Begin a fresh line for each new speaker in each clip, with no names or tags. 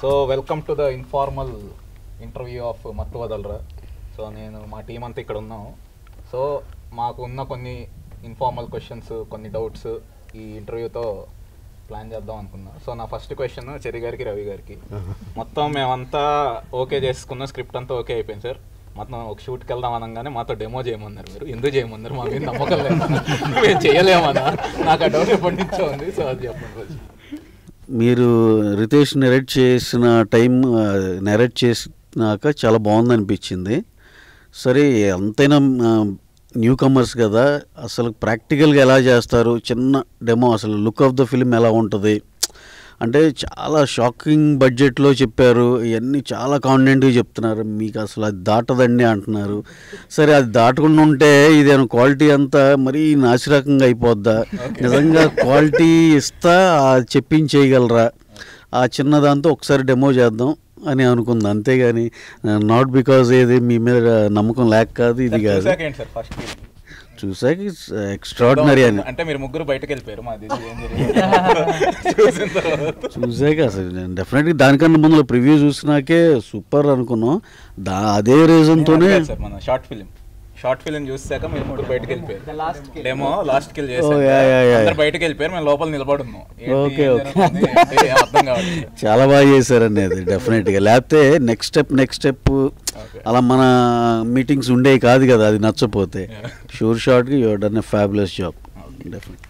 So welcome to the informal interview of Mathu Vadalara so నేను మా team అంతా ఇక్కడ ఉన్నాము సో మాకు ఉన్న కొన్ని ఇన్ఫార్మల్ క్వశ్చన్స్ కొన్ని డౌట్స్ ఈ ఇంటర్వ్యూతో ప్లాన్ చేద్దాం అనుకున్నా సో నా ఫస్ట్ క్వశ్చన్ చెరి గారికి రవి గారికి మొత్తం మేమంతా ఓకే చేసుకున్న స్క్రిప్ట్ అంతా ఓకే అయిపోయింది సార్ మొత్తం ఒక షూట్కి వెళ్దాం అనగానే మాతో డెమో చేయమన్నారు మీరు ఎందుకు చేయమన్నారు మా మీద నమ్మకం లేదు మేము చేయలేమన్నా నాకు ఆ డౌట్ ఎప్పటి నుంచో ఉంది సో అది చెప్పండి కొంచెం.
మీరు రితేష్ నెరేట్ చేసిన టైం నెరేట్ చేసినాక చాలా బాగుంది అనిపించింది సరే ఎంతైనా న్యూ కమర్స్ కదా అసలు ప్రాక్టికల్గా ఎలా చేస్తారు చిన్న డెమో అసలు లుక్ ఆఫ్ ద ఫిలిం ఎలా ఉంటుంది అంటే చాలా షాకింగ్ బడ్జెట్లో చెప్పారు ఇవన్నీ చాలా కాన్ఫిడెంట్గా చెప్తున్నారు మీకు అసలు అది దాటదండి అంటున్నారు సరే అది దాటకుండా ఉంటే ఇదేమో క్వాలిటీ అంతా మరీ నాసిరకంగా అయిపోద్దా నిజంగా క్వాలిటీ ఇస్తా ఆ చెప్పించేయగలరా ఆ చిన్న దాంతో ఒకసారి డెమో చేద్దాం అని అనుకుంది అంతేగాని నాట్ బికాజ్ ఏది మీ మీద నమ్మకం లేక కాదు ఇది కాదు
చూసాక ఏంటి సార్ ఫస్ట్
చూసాక ఎక్స్ట్రాడినరీ అని
అంటే మీరు ముగ్గురు బయటకు వెళ్ళిపోయారు మాది ఏం జరిగింది చూసిన తర్వాత
చూసాక అసలు నేను డెఫినెట్గా దానికన్నా ముందు ప్రివ్యూ చూసినాకే సూపర్ అనుకున్నాం దా అదే రీజన్తోనే
లేదు సార్ మన షార్ట్ ఫిలిం షార్ట్ ఫిలిం చూసాక మేము ముగ్గురు బయటకు వెళ్ళిపోయారు డేమో లాస్ట్ కిల్ చేసాం
Oh, yeah, yeah, yeah.
అందరు బయటకు వెళ్ళిపోయారు మేము లోపల నిలబడి ఉన్నాం ఏంటి,
Okay,
ఏం
okay.
జరుగుతుంది, ఏంటి, ఏం అర్థం కావట్లేదు
చాలా బాగా చేశారండి అది డెఫినెట్గా లేకపోతే next step next step
Okay.
అలా మన మీటింగ్స్ ఉండేవి కాదు కదా అది నచ్చపోతే షూర్ షార్ట్గా you're done a fabulous job definite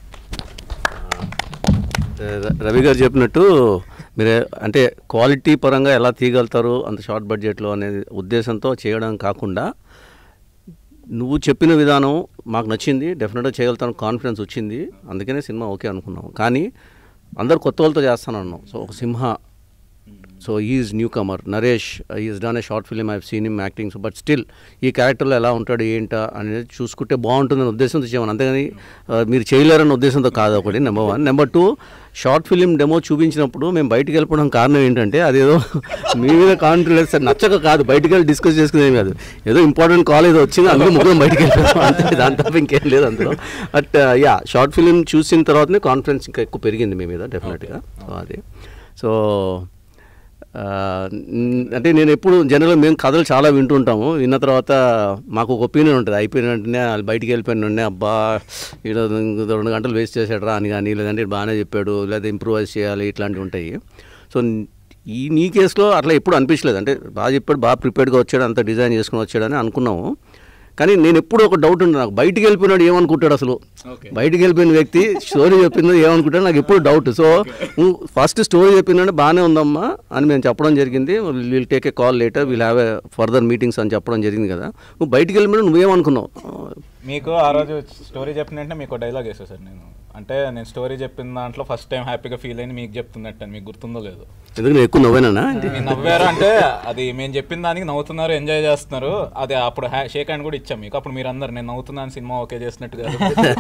ర- రవి గారు చెప్పినట్టు మీరు అంటే క్వాలిటీ పరంగా ఎలా తీయగలుగుతారు అంత షార్ట్ బడ్జెట్లో అనే ఉద్దేశంతో చేయడం కాకుండా నువ్వు చెప్పిన విధానం మాకు నచ్చింది డెఫినెట్గా చేయగలుగుతాను కాన్ఫిడెన్స్ వచ్చింది అందుకనే సినిమా ఓకే అనుకున్నాం కానీ అందరు కొత్త వాళ్ళతో చేస్తానన్నాం సో ఒక Simha so is newcomer Naresh is done a short film I seen him acting but still ఈ క్యారెక్టర్లో ఎలా ఉంటాడు ఏంటా అనేది చూసుకుంటే బాగుంటుందని ఉద్దేశంతో చేయమని అంతేగాని ఆ, మీరు చేయలేరన్న ఉద్దేశంతో కాదు ఒకటి number one number two short film demo చూపించినప్పుడు మేము బయటికి వెళ్ళిపోవడం కారణం ఏంటంటే అదేదో మీ మీద కాన్ఫిడెన్స్ నచ్చక కాదు బయటికి వెళ్ళి డిస్కస్ చేసుకునేది కాదు ఏదో ఇంపార్టెంట్ కాల్ ఏదో వచ్చింది అందులో ముగ్గురు బయటికి వెళ్ళిపోయాం అంతే దాని తప్ప ఇంకేం లేదు అందులో బట్ యా షార్ట్ ఫిలిం చూసిన తర్వాతనే కాన్ఫిడెన్స్ ఇంకా ఎక్కువ పెరిగింది మీ మీద డెఫినెట్గా సో అది సో ఆ, న్- అంటే నేను ఎప్పుడు జనరల్గా మేము కథలు చాలా వింటుంటాము విన్న తర్వాత మాకు ఒక ఒపీనియన్ ఉంటుంది అయిపోయిన వెంటనే వాళ్ళు బయటికి వెళ్ళిపోయిన వెంటనే అబ్బా ఈడ రెండు గంటలు వేస్ట్ చేశాడు రా అని కానీ లేదంటే ఈడు బాగానే చెప్పాడు లేదా ఇంప్రూవైజ్ చేయాలి ఇట్లాంటివి ఉంటాయి సో ఈ నీ కేసులో అట్లా ఎప్పుడు అనిపించలేదు అంటే బాగా చెప్పాడు బాగా ప్రిపేర్డ్గా వచ్చాడు అంత డిజైన్ చేసుకుని వచ్చాడని అనుకున్నాము కానీ నేను ఎప్పుడు ఒక డౌట్ ఉంది నాకు బయటికి వెళ్ళిపోయినాడు ఏమనుకుంటాడు అసలు
Okay.
బయటికి వెళ్ళిపోయిన వ్యక్తి స్టోరీ చెప్పిందో ఏమనుకుంటాడు నాకు ఎప్పుడు డౌట్ సో నువ్వు ఫస్ట్ స్టోరీ చెప్పిందంటే బాగానే ఉందమ్మా అని మేము చెప్పడం జరిగింది will take a call later will have a further meetings అని చెప్పడం జరిగింది కదా నువ్వు బయటికి వెళ్ళిపోయినా నువ్వేమనుకున్నావు
మీకు ఆ రోజు స్టోరీ చెప్పిన వెంటనే మీకు డైలాగ్ వేసా సార్ నేను అంటే నేను స్టోరీ చెప్పిన దాంట్లో ఫస్ట్ టైం హ్యాపీగా ఫీల్ అయింది మీకు చెప్తున్నట్టు అని మీకు గుర్తుందో లేదు
ఎందుకు నేను ఎక్కువ నవ్వేనా
మీరు నవ్వారు అంటే అది మేము చెప్పిన దానికి నవ్వుతున్నారు ఎంజాయ్ చేస్తున్నారు అది అప్పుడు షేక్ హ్యాండ్ కూడా ఇచ్చాం మీకు అప్పుడు మీరు అందరు నేను నవ్వుతున్నాను సినిమా ఓకే చేసినట్టు కాదు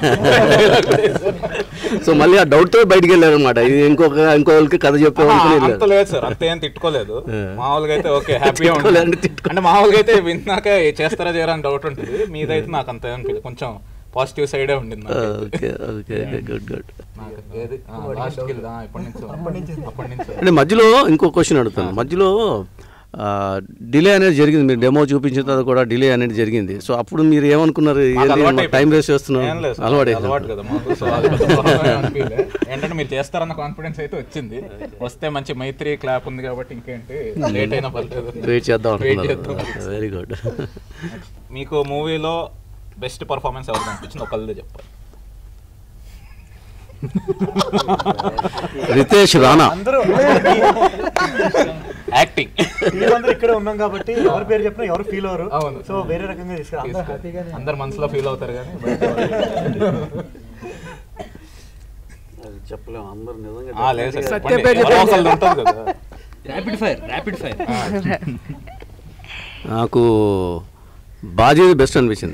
సో మళ్ళీ ఆ డౌట్తో బయటికి వెళ్ళారు అనమాట ఇది ఇంకొక ఇంకొకరికి కథ చెప్పాము అనుకుని
అంత
వెళ్ళారు.
లేదు సార్ అంత ఏం తిట్టుకోలేదు మామూలుగా అయితే ఓకే హ్యాపీగా
తిట్టుకోలేదు
ఉంటుంది
అంటే తిట్టుకో-
అంటే మామూలుగా అయితే విన్నాక ఏ చేస్తారా చేయరా అని డౌట్ ఉంటుంది మీదైతే నాకు అంత అనిపించలేదు కొంచెం పాజిటివ్ సైడే ఉండింది నాకైతే.
ఓకే ఓకే గుడ్ గుడ్
నాకు ఏది ఆ, last kill, ఆ, ఎప్పటి నుంచో అప్పటి నుంచో
అంటే మధ్యలో ఇంకో క్వశ్చన్ అడుగుతాను మధ్యలో డిలే అనేది జరిగింది మీరు డెమో చూపించిన తర్వాత కూడా డిలే అనేది జరిగింది సో అప్పుడు మీరు ఏమనుకున్నారు
మాకు అలవాటు
టైం
అయిపోయింది.
వేస్ట్ చేస్తున్నాం
ఏం లేదు సార్,
అలవాటు
అలవాటు కదా మాకు సో అది పెద్ద problem ఏం అనిపించలే. ఏంటంటే మీరు చేస్తారన్న కాన్ఫిడెన్స్ అయితే వచ్చింది వస్తే మంచి మైత్రి క్లాప్ ఉంది కాబట్టి ఇంకేంటి లేట్ అయినా పర్లేదు
వెయిట్ చేద్దాం
Wait
అనుకున్నారు
చేద్దాం.
వెరీ గుడ్
మీకు మూవీలో బెస్ట్ పర్ఫార్మెన్స్ ఎవరు అనిపించింది ఒకళ్ళదే చెప్పాలి
రితేష్ రాణా
అందరూ
యాక్టింగ్
వీళ్ళందరూ ఇక్కడే ఉన్నాం కాబట్టి ఎవరి పేరు చెప్పినా ఎవరు ఫీల్ అవ్వరు
అవును.
సో వేరే రకంగా తీసుకురా అందరూ హ్యాపీగానే
అందరు మనసులో ఫీల్ అవుతారు కానీ
చెప్పలేము అందరు నిజంగా
ఆ, లేదు సార్
సత్య
చెప్పండి.
పేరు
ఎవరో
చెప్పండి.
ఒకళ్ళు ఉంటుంది కదా
ర్యాపిడ్ ఫైర్ ర్యాపిడ్ ఫైర్
నాకు బాజీ బెస్ట్ అనిపించింది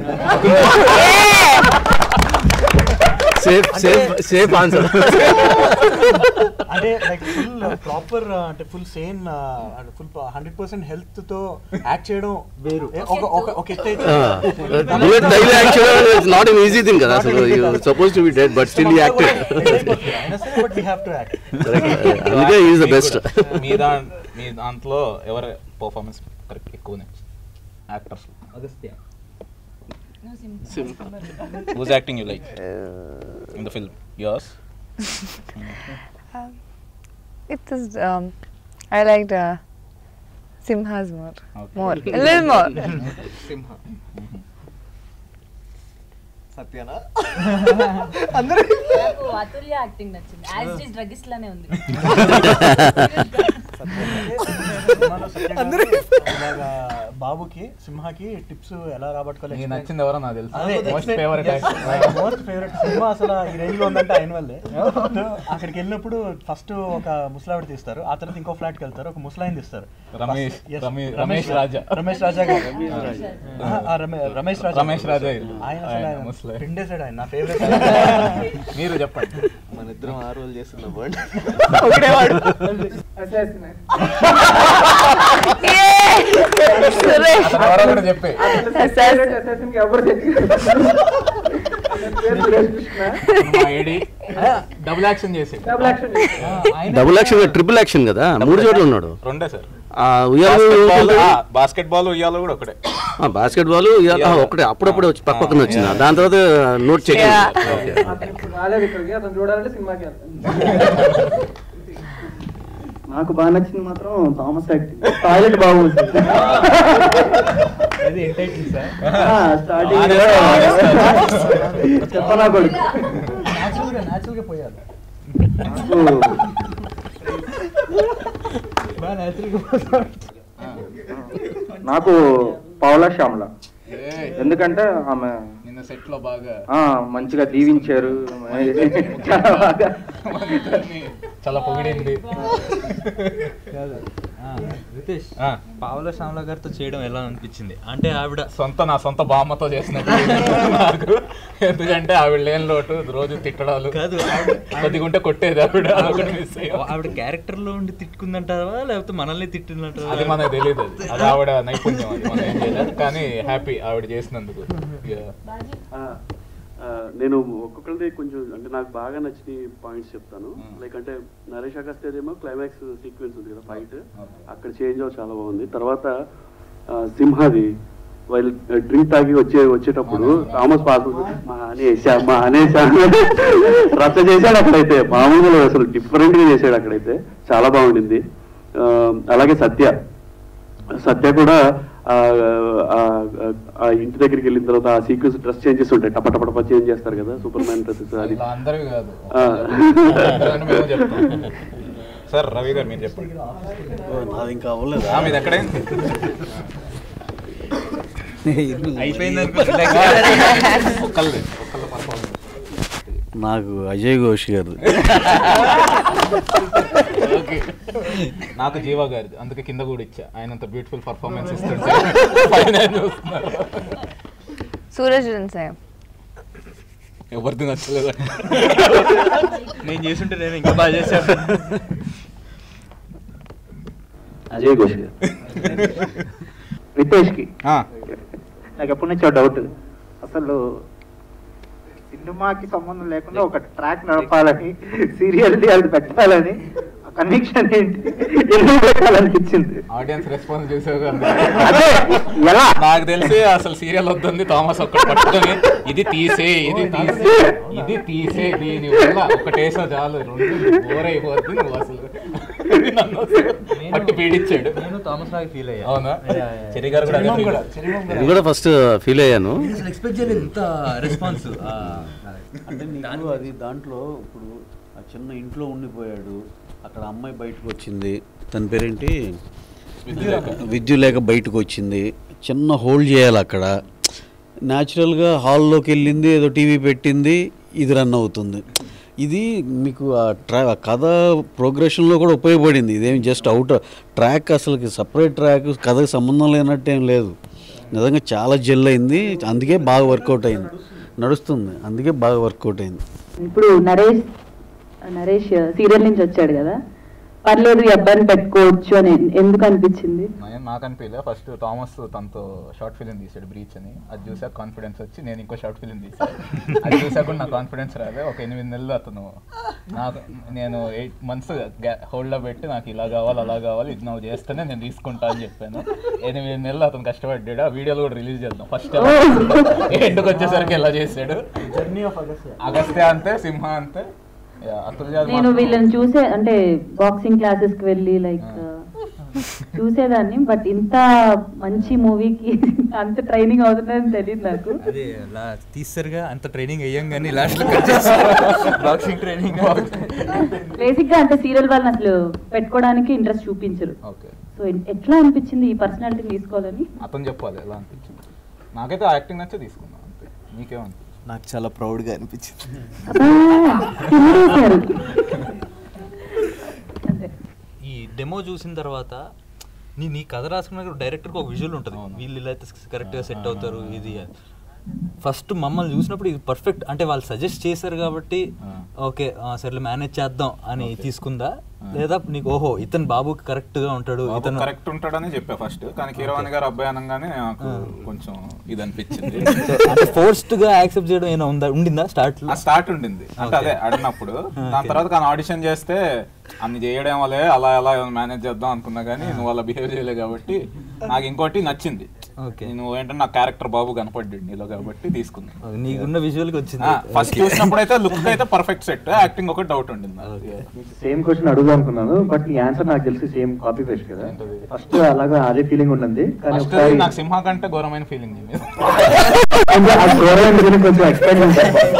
సేఫ్ సేఫ్ సేఫ్ ఆన్సర్
అంటే లైక్ ఫుల్ ప్రాపర్ అంటే full same full hundred percent health తో యాక్ట్ చేయడం వేరు ఏ, ఒక ఒక ఒక ఎత్తు అయితే
bullet daily actual it's not an easy thing కదా అసలు you suppose to be dead but still you acted
but we have to act
అందుకే ఈజ్ ద బెస్ట్
మీ దా మీ దాంట్లో ఎవరి పర్ఫార్మెన్స్ కరెక్ట్ ఎక్కువ actors
Agastya
whose acting you like in the film yours
It is. Um, I liked uh, Simha's more.
Okay.
More. A little more.
Simha సత్యనా
నాకు Athulya acting నచ్చింది యాజ్ ఇట్ ఈస్ డ్రగిస్ట్ లానే ఉంది
సినిమాలో సత్య గారు ఇలాగా బాబుకి సింహకి టిప్స్ ఎలా రాబట్టుకోవాలి
నీకు నచ్చింది ఎవరో నాకు తెలుసు
అదే
మోస్ట్ ఫేవరెట్
మోస్ట్ ఫేవరెట్ సినిమా అసలు ఈ రేంజ్ లో ఉందంటే ఆయన వల్లే అక్కడికి వెళ్ళినప్పుడు ఫస్ట్ ఒక ముసలావిడ తీస్తారు ఆ తర్వాత ఇంకో ఫ్లాట్ కి వెళ్తారు ఒక ముసలాయిని తీస్తారు
రమేష్
Yes,
రమేష్ రమేష్ రాజా
రమేష్ రాజా గారు ఆ, ఆ, రమే- రమేష్ రాజా
రమేష్ రాజా ఇది.
ఆయన అసలు
ఆయన
ఆయన
ముసలాయన.
పిండేశాడు ఆయన నా ఫేవరెట్
మీరు చెప్పండి
మన ఇద్దరం ఆ రోజు చేస్తున్న వర్డ్
Suresh.
అతను ఎవరో కూడా చెప్పే మా ఏడి డబుల్ యాక్షన్ చేసి
డబుల్ యాక్షన్ ట్రిపుల్ యాక్షన్ కదా మూడు చోట్ల ఉన్నాడు
రెండే సార్
ఆ ఉయ్యాలు
బాస్కెట్ బాల్ ఉయ్యాలో కూడా ఒకటే
బాస్కెట్ బాల్ ఒకటే అప్పుడప్పుడు వచ్చి పక్క పక్కన వచ్చింది దాని తర్వాత నోట్ చెక్
Yeah.
రాలేదు ఇక్కడికి అతను చూడాలంటే సినిమాకి వెళ్తాను నాకు బాగా నచ్చింది మాత్రం థామస్ యాక్టింగ్ టాయిలెట్ బాగుంది
అది ఎంటైటిల్ సార్
స్టార్టింగ్ చెప్పనా కొడుకు
న్యాచురల్ గా న్యాచురల్ గా పోయాలి
నాకు
బాగా న్యాచురల్ గా పోతాడు.
నాకు పౌలా శ్యామల ఎందుకంటే ఆమె
నిన్న సెట్ లో బాగా
ఆ, మంచిగా దీవించారు చాలా బాగా
చాలా పొగిడింది
కాదు ఆ, రితేష్
ఆ.
పావుల శ్యామల గారితో చేయడం ఎలా అనిపించింది అంటే ఆవిడ
సొంత నా సొంత బామ్మతో చేసినట్టు నాకు ఎందుకంటే ఆవిడ లేని లోటు రోజు తిట్టడాలు
కాదు,
కొద్దిగా ఉంటే కొట్టేది ఆవిడ అదొకటి మిస్ అయ్యాం.
ఆవిడ క్యారెక్టర్ లో ఉండి తిట్టుకుందంటావా లేకపోతే మనల్ని తిట్టిందంటావా
అది మనకు తెలియదు అది. అది ఆవిడ నైపుణ్యం అది మనం ఏం చేయలేదు కానీ హ్యాపీ ఆవిడ చేసినందుకు Yeah.
ఆ, ఆ, నేను ఒక్కొక్కరిది కొంచెం అంటే నాకు బాగా నచ్చిన పాయింట్స్ చెప్తాను
Hmm.
లైక్ అంటే నరేష్ అగస్తేదేమో క్లైమాక్స్ సీక్వెన్స్ ఉంది కదా ఫైట్
Okay.
అక్కడ చేంజ్ అవ్వ చాలా బాగుంది తర్వాత ఆ, సింహాది వైల్ డ్రింక్ తాగి వచ్చే వచ్చేటప్పుడు థామస్ పాస్ మానేసా మానేసా రచ్చ చేశాడు అక్కడైతే మామూలుగా అసలు డిఫరెంట్ గా చేశాడు అక్కడైతే చాలా బాగుండింది ఆ, అలాగే సత్య సత్య కూడా ఆ, ఆ, ఆ ఇంటి దగ్గరికి వెళ్ళిన తర్వాత ఆ సీక్వెన్స్ డ్రెస్ చేంజెస్ ఉంటాయి టప టప టప చేంజ్ చేస్తారు కదా సూపర్ మ్యాన్ డ్రెస్సెస్ అది
ఇలా అందరివి కాదు
ఆ.
అందరిని మేము చెప్తాం సార్ రవి గారు మీరు చెప్పండి
నాది ఇంకా అవ్వలేదు
ఆ, మీది ఎక్కడైంది
అయిపోయింది
ఒక్కళ్ళది ఒక్కళ్ళ పర్ఫార్మెన్స్
నాకు అజయ్ ఘోష్ గారు
ఓకే నాకు జీవా గారిది అందుకే కింద కూడా ఇచ్చా ఆయన అంత బ్యూటిఫుల్ పర్ఫార్మెన్స్ ఇస్తుంటే పైన చూస్తున్నారు
Suraj didn't say.
ఎవరిది నచ్చలేదు
నేను చేస్తుంటే నేను ఇంకా బాగా చేశాను
అజయ్ ఘోష్ గారు రితేష్ కి
ఆ,
నాకు ఎప్పటి నుంచో డౌట్ అసలు సినిమాకి సంబంధం లేకుండా ఒక ట్రాక్ నడపాలని సీరియల్ అది పెట్టాలని కనెక్షన్ ఏంటి ఎందుకు పెట్టాలనిపించింది
ఆడియన్స్ రెస్పాన్స్ చూసావు
అదే ఎలా
నాకు తెలిసి అసలు సీరియల్ వద్దంది థామస్ ఒక్కటి పట్టుకొని ఇది తీసే ఇది తీసే ఇది తీసే దీని వల్ల ఒకటేసో చాలు రెండు బోర్ అయిపోద్ది నువ్వు అసలు నన్ను అసలు పట్టి పీడించాడు
నేను థామస్ లాగా ఫీల్ అయ్యా
అవునా చెరి గారు కూడా అదే
చెరిమం
feel
కూడా
అయ్యారు.
చెరిమం కూడా
నేను కూడా ఫస్ట్ ఫీల్ అయ్యాను
నేను అసలు ఎక్స్పెక్ట్ చేయలేదు ఇంత రెస్పాన్స్
అంటే నీకు అది దాంట్లో ఇప్పుడు ఆ చిన్న ఇంట్లో ఉండిపోయాడు అక్కడ అమ్మాయి బయటకు వచ్చింది తన పేరేంటి
విద్యులేఖ.
విద్యు లేక బయటకు వచ్చింది చిన్న హోల్డ్ చేయాలి అక్కడ న్యాచురల్గా హాల్లోకి వెళ్ళింది ఏదో టీవీ పెట్టింది ఇది రన్ అవుతుంది ఇది మీకు ఆ ట్రా ఆ కథ ప్రోగ్రెషన్లో కూడా ఉపయోగపడింది ఇదేం జస్ట్ అవుట్ ట్రాక్ అసలుకి సపరేట్ ట్రాక్ కథకి సంబంధం లేనట్టేం లేదు నిజంగా చాలా జెల్ అయింది అందుకే బాగా వర్కౌట్ అయింది నడుస్తుంది అందుకే బాగా వర్కౌట్ అయింది
ఇప్పుడు నరేష్ నరేష్ సీరియల్ నుంచి వచ్చాడు కదా పర్లేదు ఈ అబ్బాయిని పెట్టుకోవచ్చు అని ఎందుకు అనిపించింది
నేను నాకు అనిపించలే ఫస్ట్ థామస్ తనతో షార్ట్ ఫిలిం తీసాడు బ్రీచ్ అని అది చూసాక కాన్ఫిడెన్స్ వచ్చి నేను ఇంకో షార్ట్ ఫిలిం తీసాను అది చూసాక కూడా నాకు కాన్ఫిడెన్స్ రాలే ఒక ఎనిమిది నెలలు అతను నాకు నేను ఎయిట్ మంత్స్ హోల్డ్లో పెట్టి నాకు ఇలా కావాలి అలా కావాలి ఇది నువ్వు చేస్తేనే నేను తీసుకుంటా అని చెప్పాను ఎనిమిది నెలలు అతను కష్టపడ్డాడు ఆ వీడియోలు కూడా రిలీజ్ చేద్దాం ఫస్ట్ ఎండుకు వచ్చేసరికి ఎలా చేశాడు
జర్నీ ఆఫ్ అగస్త్య
అగస్త్య అంతే సింహ అంతే Yeah, అతుల్యాది
నేను
మాత్రం-
వీళ్ళని చూసే అంటే బాక్సింగ్ క్లాసెస్ కి వెళ్ళి లైక్ చూసేదాన్ని బట్ ఇంత మంచి మూవీకి అంత ట్రైనింగ్ అవుతుందని తెలియదు నాకు
అదే అలా తీస్తారుగా అంత ట్రైనింగ్ అయ్యాం కానీ లాస్ట్ బాక్సింగ్ ట్రైనింగ్
బేసిక్ గా అంటే సీరియల్ వాళ్ళని అసలు పెట్టుకోవడానికి ఇంట్రెస్ట్ చూపించరు
ఓకే
సో ఎట్లా అనిపించింది ఈ పర్సనాలిటీని తీసుకోవాలని
అతను చెప్పాలి ఎలా అనిపించింది నాకైతే ఆ యాక్టింగ్ నచ్చే తీసుకున్నాను అంతే మీకేమనిపించింది
నాకు చాలా ప్రౌడ్గా అనిపించింది
అబ్బా, కిందేశారు.
ఈ డెమో చూసిన తర్వాత నీ నీ కథ రాసుకున్న డైరెక్టర్కి ఒక విజువల్ ఉంటుంది వీళ్ళు ఇలా అయితే కరెక్ట్గా సెట్ అవుతారు ఇది అని ఫస్ట్ మమ్మల్ని చూసినప్పుడు ఇది పర్ఫెక్ట్ అంటే వాళ్ళు సజెస్ట్ చేశారు కాబట్టి ఓకే సర్లే మేనేజ్ చేద్దాం అని తీసుకుందా లేదా నీకు ఓహో ఇతను బాబుకి కరెక్ట్ గా ఉంటాడు ఇతను
కరెక్ట్ ఉంటాడని చెప్పా ఫస్ట్ కానీ కీరవాణి గారు అబ్బాయి అనగానే నాకు కొంచెం ఇది అనిపించింది
అంటే ఫోర్స్డ్ గా యాక్సెప్ట్ చేయడం ఏమైనా ఉందా ఉండిందా స్టార్ట్
ఆ స్టార్ట్ ఉండింది అంటే
Okay.
అదే అడిగినప్పుడు దాని
Okay.
తర్వాత కానీ ఆడిషన్ చేస్తే అన్ని చేయడం వల్లే అలా అలా మేనేజ్ చేద్దాం అనుకున్నా కానీ నువ్వు అలా బిహేవ్ చేయలేదు కాబట్టి నాకు ఇంకోటి నచ్చింది నువ్వు ఏంటంటే నా క్యారెక్టర్ బాబు కనపడ్డాడు నీలో కాబట్టి తీసుకున్నా
నీకున్న visual కి వచ్చింది.
First
Okay.
చూసినప్పుడు అయితే లుక్ అయితే పర్ఫెక్ట్ సెట్ యాక్టింగ్ ఒక డౌట్ ఉండింది నాకు.
సేమ్ క్వశ్చన్ అడుగుదాం అనుకున్నాను బట్ నీ ఆన్సర్ నాకు తెలిసి సేమ్ కాపీ పేస్ట్ కదా ఫస్ట్ అలాగా అదే ఫీలింగ్ ఉంటుంది కానీ
ఫస్ట్
ఒకసారి
నాకు సింహ కంటే ఘోరమైన ఫీలింగ్
అంటే ఆ ఘోరమైన గురించి కొంచెం ఎక్స్ప్లెయిన్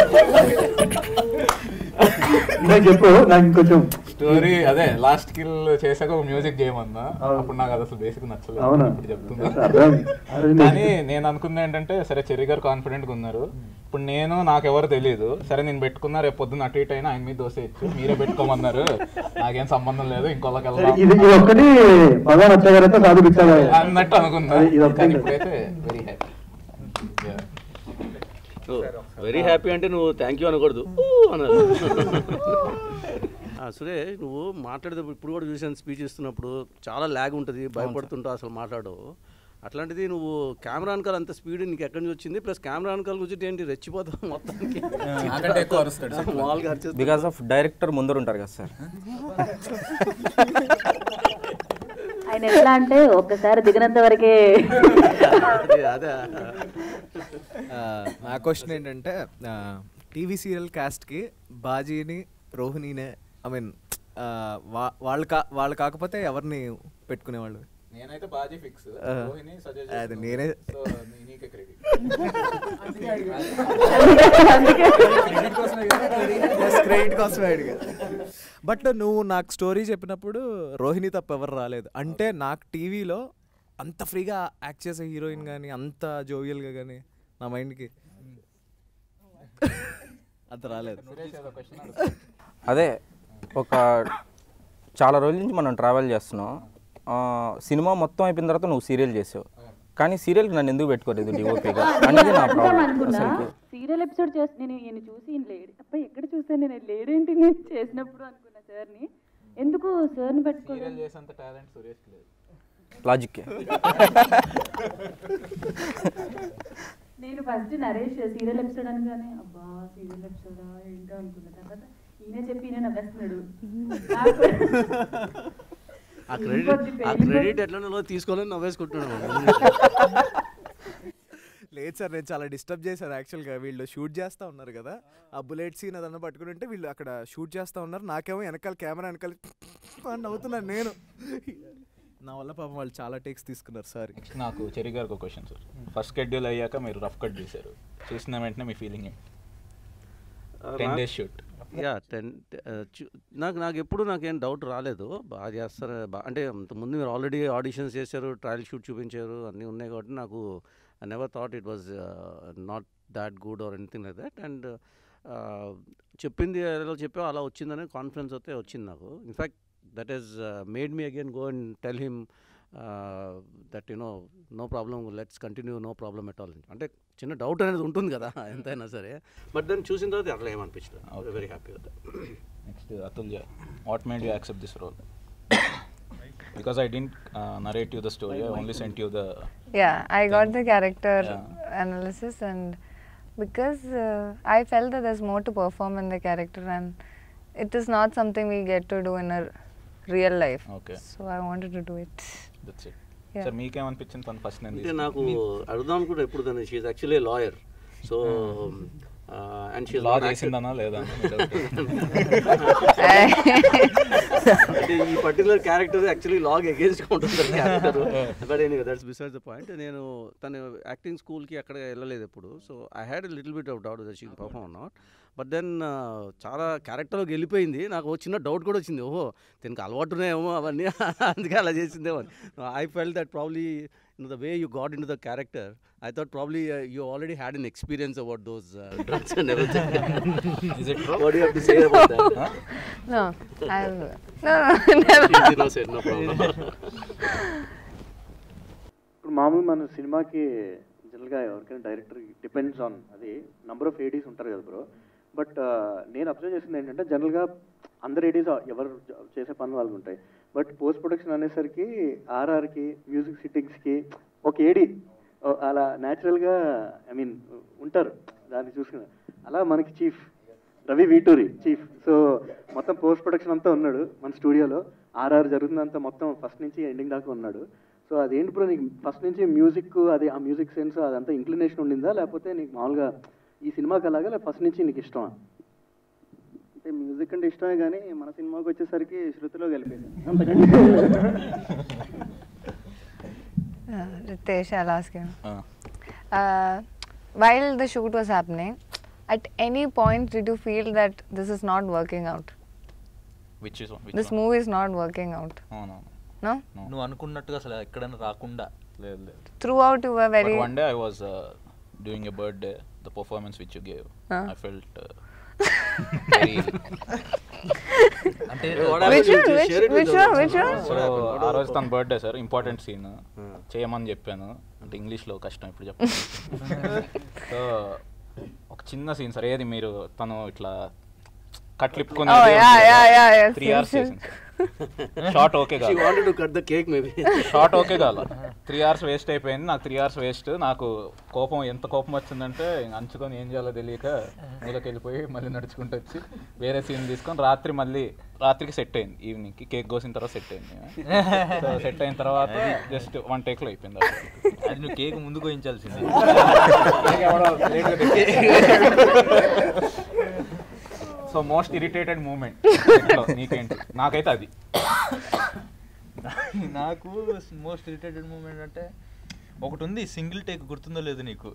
ఇంకా చెప్పు నాకు కొంచెం
స్టోరీ అదే లాస్ట్ కిల్ చేసాక ఒక మ్యూజిక్ చేయమన్నా అప్పుడు నాకు అది అసలు బేసిక్ నచ్చలేదు
అవునా?
ఇప్పుడు చెప్తున్నా
అర్థం. అదే నేను-
కానీ నేను అనుకుంది ఏంటంటే సరే చెర్రీ గారు కాన్ఫిడెంట్ గా ఉన్నారు ఇప్పుడు నేను నాకెవరు తెలియదు సరే నేను పెట్టుకున్నా రేపు పొద్దున్న అటు ఇటు అయినా ఆయన మీద దోశ ఇచ్చు మీరే పెట్టుకోమన్నారు నాకేం సంబంధం లేదు ఇంకోళ్ళకి
ఇది ఇది ఒక్కటి భగవాన్ వచ్చాగారైతే సాధు పిచ్చాగా
అన్నట్టు అనుకున్నా
అది- ఇది ఒక్కటి
కానీ ఇప్పుడైతే వెరీ హ్యాపీ
వెరీ హ్యాపీ అంటే నువ్వు థ్యాంక్ యూ అనకూడదు ఊ అనాలి ఆ, సురేష్ నువ్వు మాట్లాడేటప్పుడు ఇప్పుడు కూడా చూసాను స్పీచ్ ఇస్తున్నప్పుడు చాలా ల్యాగ్ ఉంటుంది భయపడుతుంటావు అసలు మాట్లాడవు అట్లాంటిది నువ్వు కెమెరా వెనకాల అంత స్పీడ్ నీకు ఎక్కడి నుంచి వచ్చింది ప్లస్ కెమెరా వెనకాల కూర్చుంటే ఏంటి రెచ్చిపోతావు మొత్తానికి
నాకంటే ఎక్కువ అరుస్తాడు సార్.
మామూలుగా అరిచేస్తాడు.
బికాస్ ఆఫ్ డైరెక్టర్ ముందర ఉంటారు కదా సార్
ఆయన ఎట్లా అంటే ఒక్కసారి దిగినంత వరకే
అదే
ఆ, నా క్వశ్చన్ ఏంటంటే టీవీ సీరియల్ క్యాస్ట్కి బాజీని రోహిణినే ఐ మీన్ వాళ్ళు కా వాళ్ళు కాకపోతే ఎవరిని పెట్టుకునేవాళ్ళు
నేనైతే బాజీ ఫిక్స్
ఆ,
రోహిణి suggest
అది
చేస్తున్నావు.
నేనే
సో నీ- నీకే క్రెడిట్
క్రెడిట్ కోసమే అడిగా బట్ నువ్వు నాకు స్టోరీ చెప్పినప్పుడు రోహిణి తప్ప ఎవరు రాలేదు అంటే నాకు టీవీలో అంత ఫ్రీగా యాక్ట్ చేసే హీరోయిన్ కానీ అంత జోవియల్గా కానీ నా మైండ్కి అంత రాలేదు
అదే ఒక చాలా రోజుల నుంచి మనం ట్రావెల్ చేస్తున్నాం ఆ, సినిమా మొత్తం అయిపోయిన తర్వాత నువ్వు సీరియల్ చేసావు కానీ సీరియల్కి నన్ను ఎందుకు పెట్టుకోలేదు డిఓపిగా అనేది నా ప్రాబ్లం
అనుకున్నా
అసలు
సీరియల్ ఎపిసోడ్ చేసి నేను ఈయన చూసి ఈయన లేడు అబ్బాయి ఎక్కడ చూసాను నేను లేడేంటి నేను చేసినప్పుడు అనుకున్నా సార్ని ఎందుకు సార్ని పెట్టుకోలేదు
సీరియల్ చేసేంత టాలెంట్ సురేష్ లేదు
లాజిక్
నేను ఫస్ట్ నరేష్ సీరియల్ ఎపిసోడ్ అనగానే అబ్బా సీరియల్ ఎపిసోడా ఏంటో అనుకున్నా తర్వాత ఈయన చెప్పి ఈయన నవ్వేస్తున్నాడు
ఆ క్రెడిట్ ఆ క్రెడిట్ ఎట్లా తీసుకోవాలని నవ్వేసుకుంటున్నాను
లేదు సార్ నేను చాలా డిస్టర్బ్ చేశాను యాక్చువల్గా వీళ్ళు షూట్ చేస్తూ ఉన్నారు కదా ఆ బుల్లెట్ సీన్ అదన్నా పట్టుకుని ఉంటే వీళ్ళు అక్కడ షూట్ చేస్తూ ఉన్నారు నాకేమో వెనకాల కెమెరా వెనకాల అని నవ్వుతున్నాను నేను నా వల్ల పాపం వాళ్ళు చాలా టేక్స్ తీసుకున్నారు సారీ
నెక్స్ట్ నాకు చెరి గారికి ఒక క్వశ్చన్ సార్ ఫస్ట్ షెడ్యూల్ అయ్యాక మీరు రఫ్ కట్ చేశారు చూసిన వెంటనే మీ ఫీలింగ్ ఏంటి ten days shoot
yeah ten నాకు నాకు ఎప్పుడు నాకేం డౌట్ రాలేదు బాగా చేస్తారు బా అంటే ముందు మీరు ఆల్రెడీ ఆడిషన్స్ చేశారు ట్రయల్ షూట్ చూపించారు అన్నీ ఉన్నాయి కాబట్టి నాకు I never thought it was not that good or anything like that and చెప్పింది ఎలా చెప్పావు అలా వచ్చిందనే కాన్ఫిడెన్స్ అయితే వచ్చింది నాకు in fact that is made me again go and tell him that you know no problem let's continue no problem at all అంటే చిన్న డౌట్ అనేది ఉంటుంది కదా ఎంతైనా సరే బట్ దాన్ని చూసిన తర్వాత అట్లా ఏమనిపించలేదు very happy with
next Athulya what made you accept this role because I didn't narrate you the story I only sent you the
Yeah, I got the character
Yeah.
analysis, and because uh, I felt that there's more to perform in the character, and it is not something we get to do in a real life.
Okay.
So I wanted to do it.
That's it
Yeah.
Sir మీకేమనిపించింది తను first నేను
అంటే నాకు అడుగుదాం అనుకుంటే ఎప్పుడు తను she actually lawyer so and she
law చేసిందనా లేదా
అంటే ఈ పర్టికులర్ క్యారెక్టర్ యాక్చువల్లీ లాగ్ అగేన్స్ట్ ఉంటుంది character but anyway that's beside the point నేను తను యాక్టింగ్ స్కూల్కి అక్కడ వెళ్ళలేదు ఎప్పుడు so I had little bit of doubt that she perform not but then చాలా క్యారెక్టర్లోకి వెళ్ళిపోయింది నాకు ఒక చిన్న డౌట్ కూడా వచ్చింది ఓహో దీనికి అలవాటు ఉన్నాయేమో అవన్నీ అందుకే అలా చేసిందేమో I fell that probably in the way you got into the character I thought probably you already had an experience about those drugs and everything
Is it true?
What do you have to say about that? Huh?
No, I no, no, never.
She no said, no problem.
ఇప్పుడు మామూలు మన సినిమాకి జనరల్గా ఎవరికైనా director depends on అది number of ADs ఉంటారు కదా bro but నేను అబ్జర్వ్ చేసింది ఏంటంటే జనరల్గా అందరు ఏడీస్ ఎవరు జ- చేసే పనులు వాళ్ళకి ఉంటాయి బట్ పోస్ట్ ప్రొడక్షన్ అనేసరికి ఆర్ఆర్కి మ్యూజిక్ సిట్టింగ్స్కి ఒక ఏడీ అలా న్యాచురల్గా ఐ మీన్ ఉంటారు దాన్ని చూసుకుని అలా మనకి chief Ravi Veturi chief so మొత్తం పోస్ట్ ప్రొడక్షన్ అంతా ఉన్నాడు మన స్టూడియోలో ఆర్ఆర్ జరుగుతుందంతా మొత్తం ఫస్ట్ నుంచి ఎండింగ్ దాకా ఉన్నాడు సో అదేంటి బ్రో నీకు ఫస్ట్ నుంచి మ్యూజిక్ అది ఆ మ్యూజిక్ సెన్స్ అదంతా ఇంక్లినేషన్ ఉండిందా లేకపోతే నీకు మామూలుగా ఈ సినిమాకి అలాగా లేకపోతే ఫస్ట్ నుంచి నీకు ఇష్టమా
అంటే మ్యూజిక్ అంటే ఇష్టమే కానీ మన సినిమాకి వచ్చేసరికి శృతిలో కలిపేది
Uh, Ritesh, I'll ask you.
Ah.
Uh, while the shoot was happening, at any point did you feel that this is not working out?
Which is
this movie is not working out.
అవును
No?
నువ్వు అనుకున్నట్టుగా అసలు ఎక్కడైనా రాకుండా
లేదు లేదు
Throughout you were very.
But one day I was uh, doing a birthday, the performance which you gave.
Huh?
I felt uh, very.
అంటే
Which one? Which, which one? Which one?
So ఆ రోజు తన birthday sir important scene చేయమని చెప్పాను అంటే ఇంగ్లీష్లో కష్టం ఇప్పుడు చెప్పాను సో ఒక చిన్న సీన్ సార్ ఏది మీరు తను ఇట్లా కట్లిప్పుకుని
Oh, yeah, yeah, yeah, yeah.
Three
Scene,
hours
scene.
చేసింది short okay
She wanted to cut the cake maybe.
Short okay కాదు త్రీ అవర్స్ వేస్ట్ అయిపోయింది నాకు త్రీ అవర్స్ వేస్ట్ నాకు కోపం ఎంత కోపం వచ్చిందంటే ఇంక అంచుకొని ఏం చేయాలో తెలియక మూలకి వెళ్ళిపోయి మళ్ళీ నడుచుకుంటూ వచ్చి వేరే సీన్ తీసుకొని రాత్రి మళ్ళీ రాత్రికి సెట్ అయింది ఈవినింగ్కి కేక్ కోసిన తర్వాత సెట్ అయింది సో సెట్ అయిన తర్వాత జస్ట్ వన్ టేక్లో అయిపోయింది
అది నువ్వు కేక్ ముందు కోయించాల్సింది
సో మోస్ట్ ఇరిటేటెడ్ మూమెంట్ నీకేంటి నాకైతే అది
నాకు మోస్ట్ ఇరిటేటెడ్ మూమెంట్ అంటే ఒకటి ఉంది సింగిల్ టేక్ గుర్తుందో లేదు నీకు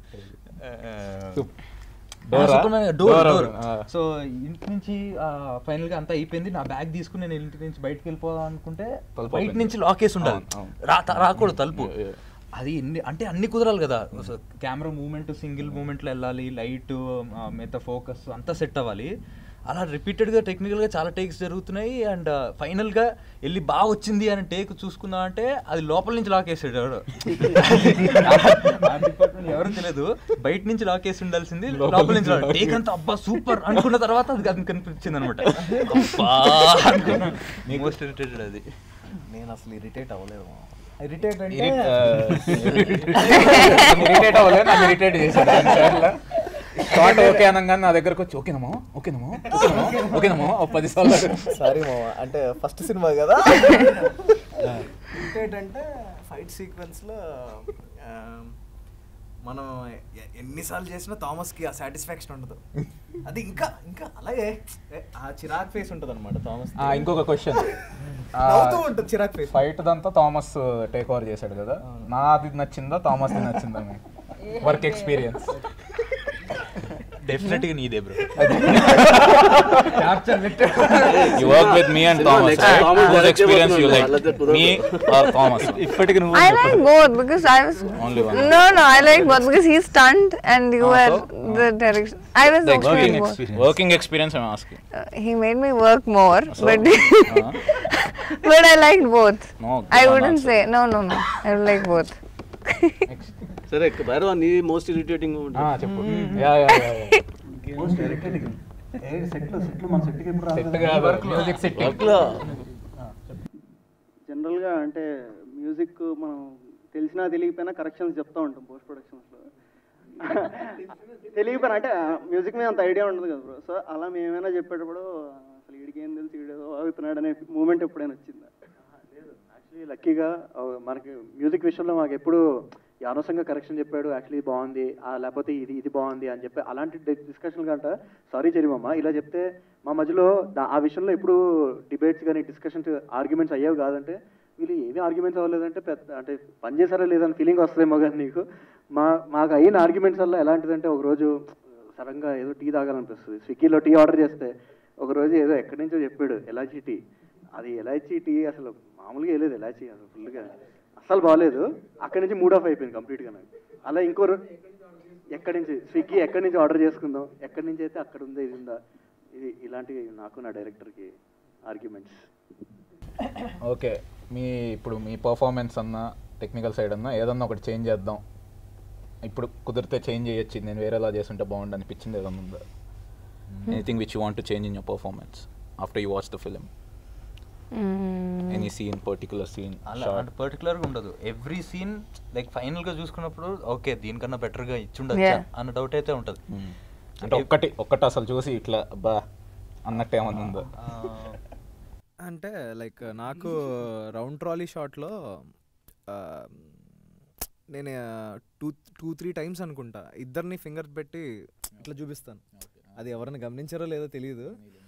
Door ఆ?
డోర్
Door
డోర్
ఆ.
సో ఇంటి నుంచి ఫైనల్ గా అంతా అయిపోయింది నా బ్యాగ్ తీసుకుని నేను ఇంటి నుంచి బయటకు వెళ్ళిపోదాం అనుకుంటే
తలుపు
బయట
open.
నుంచి లాక్ వేసి ఉండాలి
అవును, అవును.
రా త- రాకూడదు తలుపు
Yeah, yeah.
అది ఎన్ని అంటే అన్ని కుదరాలి కదా కెమెరా మూమెంట్ సింగిల్ మూమెంట్లో వెళ్ళాలి లైట్ మిగతా ఫోకస్ అంతా సెట్ అవ్వాలి అలా రిపీటెడ్గా టెక్నికల్గా చాలా టేక్స్ జరుగుతున్నాయి అండ్ ఫైనల్గా వెళ్ళి బాగా వచ్చింది అని టేక్ చూసుకున్నా అంటే అది లోపల నుంచి లాక్ వేసాడు ఎవరు ఆ డిపార్ట్మెంట్ ఎవరు తెలియదు బయట నుంచి లాక్ వేసి ఉండాల్సింది
లోపల
లోపల నుంచి
నుంచి
టేక్ అంతా అబ్బా సూపర్ అనుకున్న తర్వాత అది అది కనిపించింది అనమాట మోస్ట్ ఇరిటేటెడ్ అది
నేను అసలు ఇరిటేట్ అవ్వలేదు
ఇరిటేట్
ఇరిటేట్ అవ్వలేదు నాకు ఇరిటేట్ చేశాడు షార్ట్ ఓకే అనగానే నా దగ్గరకు వచ్చి ఓకేనమ్మా ఓకేనమ్మా ఓకేనమ్మా ఓకేనమ్మా ఒక పది సార్లు
సారీ మామ అంటే ఫస్ట్ సినిమా కదా ఇరిటేట్ అంటే ఫైట్ సీక్వెన్స్లో మనం ఎ- ఎన్నిసార్లు చేసినా థామస్కి ఆ సాటిస్ఫాక్షన్ ఉండదు అది ఇంకా ఇంకా అలాగే ఏ, ఆ చిరాక్ ఫేస్ ఉంటుంది అనమాట థామస్
ఆ, ఇంకొక క్వశ్చన్
నవ్వుతూ ఉంటుంది చిరాక్ ఫేస్
ఫైట్ దంతా థామస్ టేక్ ఓవర్ చేశాడు కదా నాది నచ్చిందా థామస్ నచ్చిందా వర్క్ ఎక్స్పీరియన్స్
డెఫినెట్ గా నీదే bro
You work with me and Thomas, right? Whose experience you like? Me or Thomas?
ఇప్పటికి
I like both because I was.
Only one.
No, no, I like both because he's stunned and you
Ah,
were
so?
the direction. I was
The
okay
working
with both.
experience. Working experience, I'm asking.
Uh, he made me work more,
So,
but
uh-huh.
but I liked both.
No,
I
good
wouldn't
answer.
say no, no, no. I would like both.
సరే భైరవ నీ most irritating
చెప్పు yeah yeah yeah
most irritating ఏ సెట్లు సెట్లు మన సెట్కి ఎప్పుడు రాదు
Set
కదా.
కాదు,
Work లో.
music setting.
Work లో.
జనరల్గా అంటే మ్యూజిక్ మనం తెలిసినా తెలియకపోయినా కరెక్షన్స్ చెప్తా ఉంటాం పోస్ట్ ప్రొడక్షన్స్లో తెలియకపోయినా అంటే మ్యూజిక్ మీద అంత ఐడియా ఉండదు కదా బ్రో సో అలా మేము ఏమైనా చెప్పేటప్పుడు అసలు వీడికి ఏం తెలుసు వీడు ఏదో అవుతున్నాడు అనే మూమెంట్ ఎప్పుడైనా వచ్చిందా
యాక్చువల్లీ లక్కీగా ఆ, మనకి మ్యూజిక్ విషయంలో మాకు ఎప్పుడు ఈ అనవసరంగా కరెక్షన్ చెప్పాడు యాక్చువల్లీ బాగుంది ఆ, లేకపోతే ఇది ఇది బాగుంది అని చెప్పి అలాంటి డిస్కషన్ కంట సారీ చెరిమమ్మ ఇలా చెప్తే మా మధ్యలో దా- ఆ విషయంలో ఎప్పుడు డిబేట్స్ కానీ డిస్కషన్స్ ఆర్గ్యుమెంట్స్ అయ్యేవి కాదంటే వీళ్ళు ఏమీ ఆర్గ్యుమెంట్స్ అవ్వలేదంటే పెద్ద అంటే పని చేశారా లేదని ఫీలింగ్ వస్తుందేమో కానీ నీకు మా మాకు అయిన ఆర్గ్యుమెంట్స్ వల్ల ఎలాంటిదంటే ఒకరోజు సడన్గా ఏదో టీ తాగాలనిపిస్తుంది స్విగ్గీలో టీ ఆర్డర్ చేస్తే ఒకరోజు ఏదో ఎక్కడి నుంచో చెప్పాడు ఎలాచీ టీ అది ఎలాచీ టీ అసలు మామూలుగా వేయలేదు ఎలాచీ అసలు ఫుల్గా అస్సలు బాగాలేదు అక్కడి నుంచి మూడ్ ఆఫ్ అయిపోయింది కంప్లీట్గా నాకు అలా ఇంకో రో- ఎక్కడి నుంచి స్విగ్గీ ఎక్కడి నుంచి ఆర్డర్ చేసుకుందాం ఎక్కడి నుంచి అయితే అక్కడ ఉందా ఇది ఉందా ఇది ఇలాంటివి నాకు నా డైరెక్టర్కి ఆర్గ్యుమెంట్స్
ఓకే మీ ఇప్పుడు మీ పర్ఫార్మెన్స్ అన్నా టెక్నికల్ సైడ్ అన్నా ఏదన్నా ఒకటి చేంజ్ చేద్దాం ఇప్పుడు కుదిరితే చేంజ్ చేయొచ్చు నేను వేరేలా చేస్తుంటే బాగుండు అనిపించింది ఏదన్నా ఉందా anything which you want to change in your performance after you watch the film any scene particular scene
అలా అంటే పర్టికులర్గా ఉండదు ఎవ్రీ సీన్ లైక్ ఫైనల్గా చూసుకున్నప్పుడు ఓకే దీనికన్నా బెటర్గా ఇచ్చుండొచ్చా
Yeah.
అన్న డౌట్ అయితే ఉంటుంది
అంటే ఒక్కటి ఒక్కటి అసలు చూసి ఇట్లా బా అన్నట్టు ఏమన్నా ఉందా
అంటే లైక్ నాకు రౌండ్ ట్రాలీ షాట్లో నేను టూ టూ త్రీ టైమ్స్ అనుకుంటా ఇద్దరిని ఫింగర్ పెట్టి ఇట్లా చూపిస్తాను అది ఎవరైనా గమనించారో లేదో తెలియదు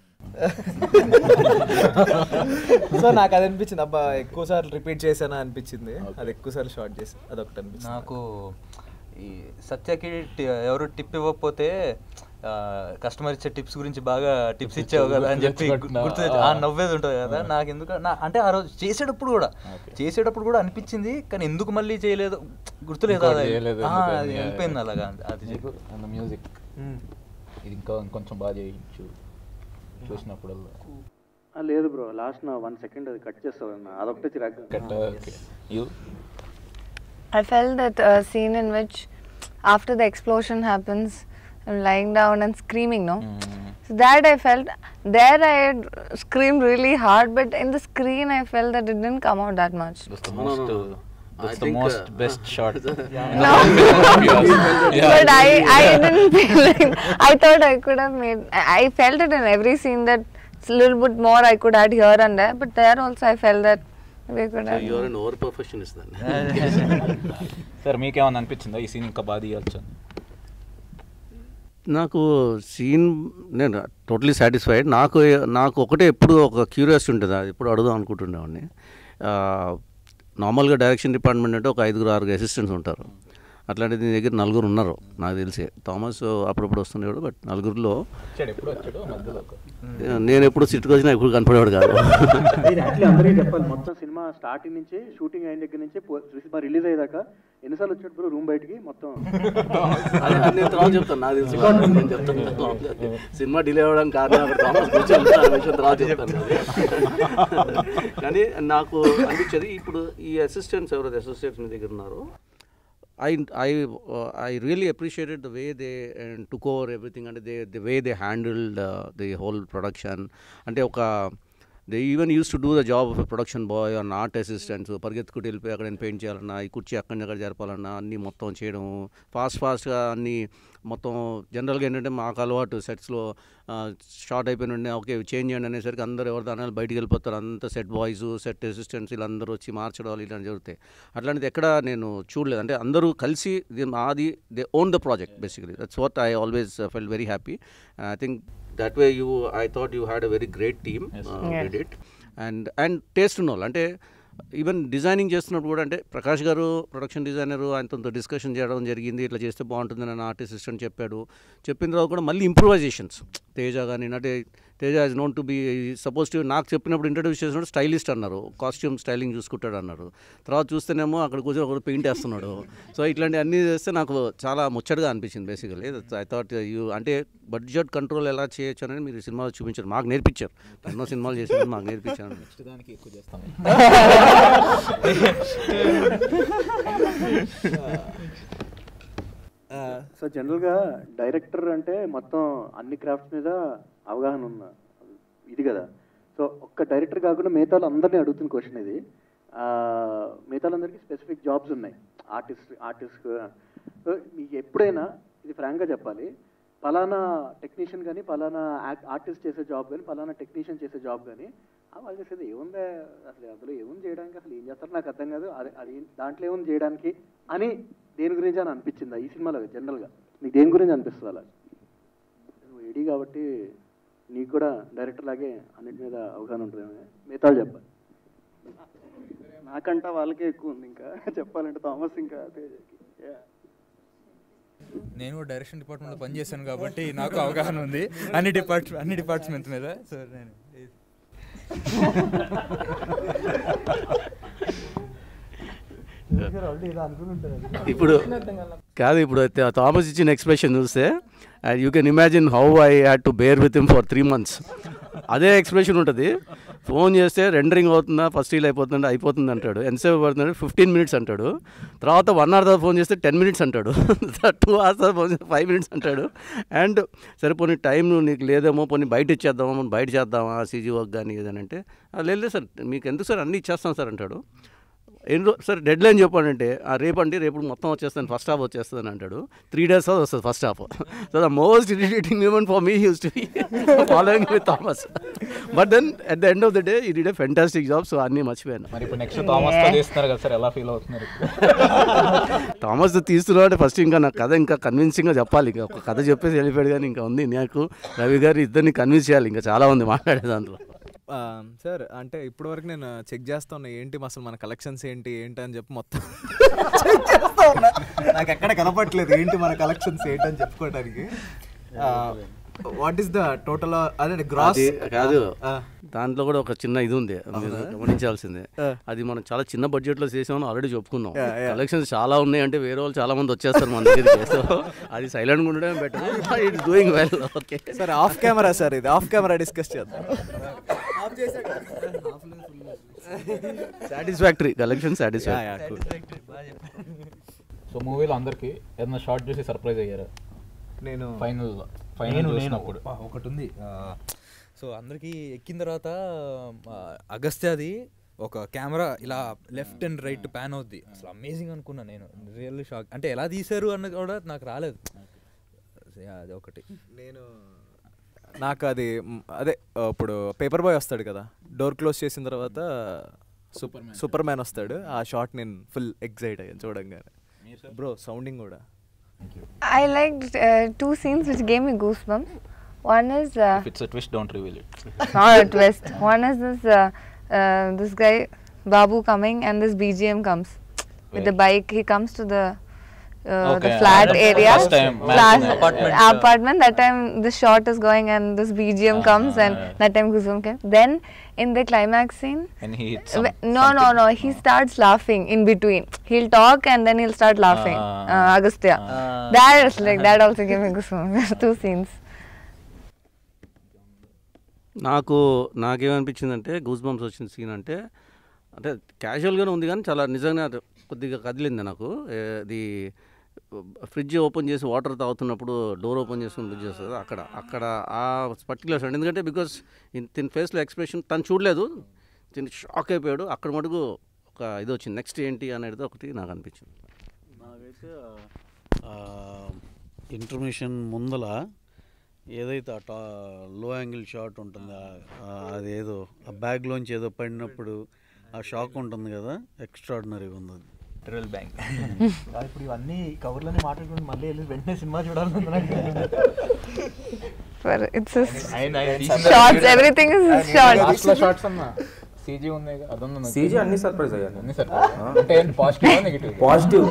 సో నాకు అది అనిపించింది అబ్బా ఎక్కువ సార్లు రిపీట్ చేశానా అనిపించింది అది ఎక్కువ సార్లు షార్ట్ చేసి అదొకటి అనిపించింది
నాకు ఈ సత్యకి టి- ఎవరు టిప్ ఇవ్వకపోతే కస్టమర్ ఇచ్చే టిప్స్ గురించి బాగా టిప్స్ ఇచ్చావు కదా అని చెప్పి గు-
గుర్తుపెట్టుకున్నా.
గుర్తు తెచ్చు- ఆ నవ్వేది ఉంటుంది కదా నాకు ఎందుకు నా అంటే ఆ రోజు చేసేటప్పుడు కూడా చేసేటప్పుడు కూడా అనిపించింది కానీ ఎందుకు మళ్ళీ చేయలేదు గుర్తులేదు
ఇంకోటి
అది
చేయలేదు
ఆ,
ఎందుకు
అది
అని.
వెళ్ళిపోయింది అలాగా అది చెప్పు
మ్యూజిక్ ఇది ఇంకా ఇంకొంచెం బాగా చేయించు చూసినప్పుడల్లా
ఆ, లేదు బ్రో లాస్ట్ నా వన్ సెకండ్ అది కట్ చేస్తావు అన్న అదొకటే చిరాకు
cut okay you
I felt that uh, scene in which after the explosion happens, I'm lying down and screaming, no? So that I felt, there I had screamed really hard, but in the screen I felt that it didn't come out that much.
That's the
No, no,
most,
no.
uh,
I
that's the
think,
most
uh,
best shot. in the
No.
whole film of yours. Yeah.
But I, I didn't feel like, I thought I could have made, I I felt it in every scene that it's a little bit more I could add here and there, but there also I felt that we could have.
You're an over perfectionist దాన్ని
sir మీకేమన్నా అనిపించిందా ఈ scene ఇంకా బాగా తీయచ్చు అని
నాకు scene నేను టోటలీ సాటిస్ఫైడ్ నాకు నాకు ఒకటే ఎప్పుడు ఒక క్యూరియాసిటీ ఉంటుంది అది ఎప్పుడు అడుగుదాం అనుకుంటుండేవాడిని నార్మల్గా డైరెక్షన్ డిపార్ట్మెంట్ అంటే ఒక ఐదుగురు ఆరుగురు అసిస్టెంట్స్ ఉంటారు అట్లాంటిది నీ దగ్గర నలుగురు ఉన్నారు నాకు తెలిసి థామస్ అప్పుడప్పుడు వస్తుండేవాడు బట్ నలుగురిలో
వచ్చాడు ఎప్పుడు వచ్చాడు మధ్యలో
నేను ఎప్పుడు సిట్టుకు వచ్చినా ఎప్పుడు కనపడేవాడు కాదు
యాక్చువల్లీ అందరికీ చెప్పాలి మొత్తం సినిమా స్టార్టింగ్ నుంచి షూటింగ్ అయిన దగ్గర నుంచి పో- సినిమా రిలీజ్ అయ్యేదాకా ఎన్నిసార్లు వచ్చాడు బ్రో రూమ్ బయటికి మొత్తం
అది నేను తర్వాత చెప్తాను నాకు తెలిసి నేను చెప్తాను సినిమా డిలే అవ్వడానికి కారణం అక్కడ థామస్ కూర్చొని ఉన్నాడు, ఆ విషయం తర్వాత చెప్తాను అది. కానీ నాకు అనిపించేది ఇప్పుడు ఈ అసిస్టెంట్స్ ఎవరైతే అసిస్టెంట్స్ మీ దగ్గర ఉన్నారో I I I really appreciated the way they took over everything అంటే they the way they handled the whole production అంటే ఒక they even use to do the job of production boy అన్న art assistants పరిగెత్తుకుంటూ వెళ్ళిపోయి అక్కడ paint చేయాలన్నా ఈ కుర్చీ అక్కడి అక్కడ జరపాలన్నా అన్నీ మొత్తం చేయడం ఫాస్ట్ ఫాస్ట్గా అన్నీ మొత్తం జనరల్గా ఏంటంటే మాకు అలవాటు సెట్స్లో షార్ట్ అయిపోయిన వెంటనే ఓకే చేంజ్ చేయండి అనేసరికి అందరూ ఎవరు దాని బయటికి వెళ్ళిపోతారు అంత సెట్ బాయ్స్ సెట్ అసిస్టెంట్స్ వీళ్ళందరూ వచ్చి మార్చడం ఇలాంటి జరుగుతాయి అట్లాంటిది ఎక్కడ నేను చూడలేదు అంటే అందరూ కలిసి ఇది మాది they own the project basically that's what I always fell very happy I think that way you I thought you had a very great team
Yes.
Did it and and taste ఉన్న వాళ్ళు అంటే even designing చేస్తున్నప్పుడు కూడా అంటే ప్రకాష్ గారు production designer ఆయనతో discussion చేయడం జరిగింది ఇట్లా చేస్తే బాగుంటుందని నా ఆర్ట్ అసిస్టెంట్ చెప్పాడు చెప్పిన తర్వాత కూడా మళ్ళీ ఇంప్రూవైజేషన్స్ తేజ కానీ అంటే Teja is known to be suppose to నాకు చెప్పినప్పుడు ఇంట్రడ్యూస్ చేసినప్పుడు స్టైలిస్ట్ అన్నారు కాస్ట్యూమ్ స్టైలింగ్ చూసుకుంటాడు అన్నారు తర్వాత చూస్తేనేమో అక్కడ కూర్చొని ఒకడు పెయింట్ వేస్తున్నాడు సో ఇట్లాంటి అన్నీ చేస్తే నాకు చాలా ముచ్చటగా అనిపించింది బేసికలీ ఐ థాట్ యూ అంటే బడ్జెట్ కంట్రోల్ ఎలా చేయొచ్చు అనేది మీరు సినిమాలో చూపించారు మాకు నేర్పించారు ఎన్నో సినిమాలు చేసినప్పుడు మాకు నేర్పించారు
నెక్స్ట్ దానికి ఎక్కువ చేస్తాం
సో జనరల్గా డైరెక్టర్ అంటే మొత్తం అన్ని క్రాఫ్ట్స్ మీద అవగాహన ఉన్న ఇది కదా సో ఒక్క డైరెక్టర్ కాకుండా మిగతా అందరినీ అడుగుతున్న క్వశ్చన్ ఇది ఆ, మిగతా వాళ్ళందరికీ స్పెసిఫిక్ జాబ్స్ ఉన్నాయి ఆర్టిస్ట్ ఆర్టిస్ట్ సో మీకు ఎప్పుడైనా ఇది ఫ్రాంక్గా చెప్పాలి పలానా టెక్నీషియన్ కానీ పలానా ఆర్టిస్ట్ చేసే జాబ్ కానీ పలానా టెక్నీషియన్ చేసే జాబ్ కానీ ఆ వాళ్ళు చేసేది ఏముందే అసలు అందులో ఏముంది చేయడానికి అసలు ఏం చేస్తారో నాకు అర్థం కాదు అది అది దాంట్లో ఏముంది చేయడానికి అని దేని గురించి అని అనిపించిందా ఈ సినిమాలో జనరల్గా నీకు దేని గురించి అనిపిస్తుంది అలా నువ్వు ఏడీ కాబట్టి నీకు కూడా డైరెక్టర్ లాగే అన్నిటి మీద అవగాహన ఉంటుంది మిగతా వాళ్ళు చెప్పాలి
నాకంటా వాళ్ళకే ఎక్కువ ఉంది ఇంకా చెప్పాలంటే థామస్ ఇంకా తేజకి Yeah.
నేను కూడా డైరెక్షన్ డిపార్ట్మెంట్లో పనిచేశాను కాబట్టి నాకు అవగాహన ఉంది అన్ని డిపార్ట్ అన్ని డిపార్ట్మెంట్స్ మీద సో నేను
ఇప్పుడు కాదు ఇప్పుడు థా- థామస్ ఇచ్చిన ఎక్స్ప్రెషన్ చూస్తే you can imagine how I had to bear with him for three months అదే ఎక్స్ప్రెషన్ ఉంటుంది ఫోన్ చేస్తే రెండరింగ్ అవుతుందా ఫస్ట్ డీల్ అయిపోతుందా అయిపోతుంది అంటాడు ఎంతసేపు పడుతుంది ఫిఫ్టీన్ మినిట్స్ అంటాడు తర్వాత వన్ అవర్ తర్వాత ఫోన్ చేస్తే టెన్ మినిట్స్ అంటాడు టూ అవర్స్ తర్వాత ఫోన్ చేస్తే ఫైవ్ మినిట్స్ అంటాడు అండ్ సరే పోనీ టైం నీకు లేదేమో పోనీ బయట ఇచ్చేద్దామా మనం బయట చేద్దామా సీజీ వర్క్ కానీ ఏదని అంటే "ఆ, లేదు లేదు సార్ మీకు ఎందుకు సార్ అన్నీ ఇచ్చేస్తాం సార్ అంటాడు ఎన్ని రో సార్ డెడ్ లైన్ చెప్పాడంటే ఆ రేపు అంటే రేపు మొత్తం వచ్చేస్తాను ఫస్ట్ హాఫ్ వచ్చేస్తుంది అంటాడు త్రీ డేస్ వస్తుంది first half so the most irritating moment for me use to be following with Thomas but then at the end of the day he did a fantastic job so అన్నీ మర్చిపోయాను
మరి ఇప్పుడు next Thomas తో తీస్తున్నారు కదా sir ఎలా feel అవుతున్నారు
Thomas తీస్తున్నావు అంటే ఫస్ట్ ఇంకా నా కథ ఇంకా కన్విన్సింగ్గా చెప్పాలి ఇంకా ఒక కథ చెప్పేసి వెళ్ళిపోయాడు కానీ ఇంకా ఉంది నాకు రవి గారు ఇద్దరిని కన్విన్స్ చేయాలి ఇంకా చాలా ఉంది మాట్లాడే దాంట్లో
ఆ, సార్ అంటే ఇప్పటి వరకు నేను చెక్ చేస్తా ఉన్నా ఏంటి అసలు మన కలెక్షన్స్ ఏంటి ఏంటి అని చెప్పి మొత్తం చెక్ చేస్తా ఉన్నా నాకు ఎక్కడ కనపట్లేదు ఏంటి మన కలెక్షన్స్ ఏంటి అని చెప్పుకోవడానికి వాట్ ఈస్ ద టోటల్ అదే గ్రాస్
అది కాదు దాంట్లో కూడా ఒక చిన్న ఇది ఉంది మీరు గమనించాల్సిందే అది మనం చాలా చిన్న బడ్జెట్ లో చేసామని ఆల్రెడీ చెప్పుకున్నాం
Yeah, yeah.
కలెక్షన్స్ చాలా ఉన్నాయి అంటే వేరే వాళ్ళు చాలా మంది వచ్చేస్తారు మన దగ్గరికి సో అది సైలెంట్ ఉండడమే better it's doing well okay
sir off camera sir ఇది ఆఫ్ కెమెరా డిస్కస్ చేద్దాం
సాటిస్ఫాక్టరీ కలెక్షన్ సాటిస్ఫాక్టరీ
సో మూవీలో అందరికి ఏదైనా షార్ట్ చూసి సర్ప్రైజ్ అయ్యారు
నేను
ఫైనల్ ఫైనల్
నేను నేను
చూసినప్పుడు
ఆ, ఒకటి ఉంది సో అందరికీ ఎక్కిన తర్వాత ఆ, అగస్త్యాది ఒక కెమెరా ఇలా లెఫ్ట్ అండ్ రైట్ ప్యాన్ అవుద్ది అసలు అమేజింగ్ అనుకున్నా నేను రియల్లీ షాక్ అంటే ఎలా తీశారు అన్నది కూడా నాకు రాలేదు Yeah, అది ఒకటి
నేను నాకు అది మ్, అదే ఆ, ఇప్పుడు పేపర్ బాయ్ వస్తాడు కదా డోర్ క్లోజ్ చేసిన తర్వాత సూపర్ సూపర్ మ్యాన్ వస్తాడు ఆ షాట్ నేను ఫుల్ ఎగ్జైట్ అయ్యాను చూడంగానే బ్రో సౌండింగ్ కూడా
I liked uh, two scenes which gave me goosebumps. One is uh,
if it's twist don't reveal it
not a twist. One is this uh, uh, this guy Babu coming and this BGM comes with the bike. He comes to the uh, the
Okay,
flat
uh,
area,
first time,
flat
man, apartment,
uh, apartment. That time this shot is going and this BGM comes and that time goosebump came. Then in the climax scene,
And he hits
wh-
some-
no no no he starts laughing in between. He'll talk and then he'll start laughing.
Ah.
uh, Agastya. that is like that also gave me goosebumps. Two scenes.
నాకు నాకేమనిపించిందంటే goose bumps వచ్చిన scene అంటే అంటే క్యాజువల్గానే ఉంది కానీ చాలా నిజంగా అది కొద్దిగా కదిలింది నాకు ఏ, అది ఫ్రిడ్జ్ ఓపెన్ చేసి వాటర్ తాగుతున్నప్పుడు డోర్ ఓపెన్ చేసుకుని ఫ్రిడ్జ్ చేస్తుంది అక్కడ అక్కడ ఆ పర్టికులర్ సైడ్ ఎందుకంటే బికాస్ తిన ఫేస్లో ఎక్స్ప్రెషన్ తను చూడలేదు తిని షాక్ అయిపోయాడు అక్కడ మటుకు ఒక ఇది వచ్చింది నెక్స్ట్ ఏంటి అనేది ఒకటి నాకు అనిపించింది
నాకైతే ఇంటర్మిషన్ ముందల ఏదైతే ఆ టా లో యాంగిల్ షాట్ ఉంటుందో ఆ- అదేదో ఆ బ్యాగ్లోంచి ఏదో పడినప్పుడు ఆ షాక్ ఉంటుంది కదా ఎక్స్ట్రాడినరీగా ఉంది అది
ట్రిల్ బ్యాంక్
ఇప్పుడు ఇవన్నీ కవర్లన్నీ మాట్లాడుకుని మళ్ళీ వెళ్ళి వెంటనే సినిమా చూడాలని నాకు
But it's just
ఆయన- ఆయన
shots. Everything is shots.
Last లో షార్ట్స్ అన్న సీజీ ఉంది అదొంది
CG అన్ని surprise అయ్యాను.
అన్ని సర్ప్రైజ్ అంటే పాజిటివ్ నెగిటివ్
పాజిటివ్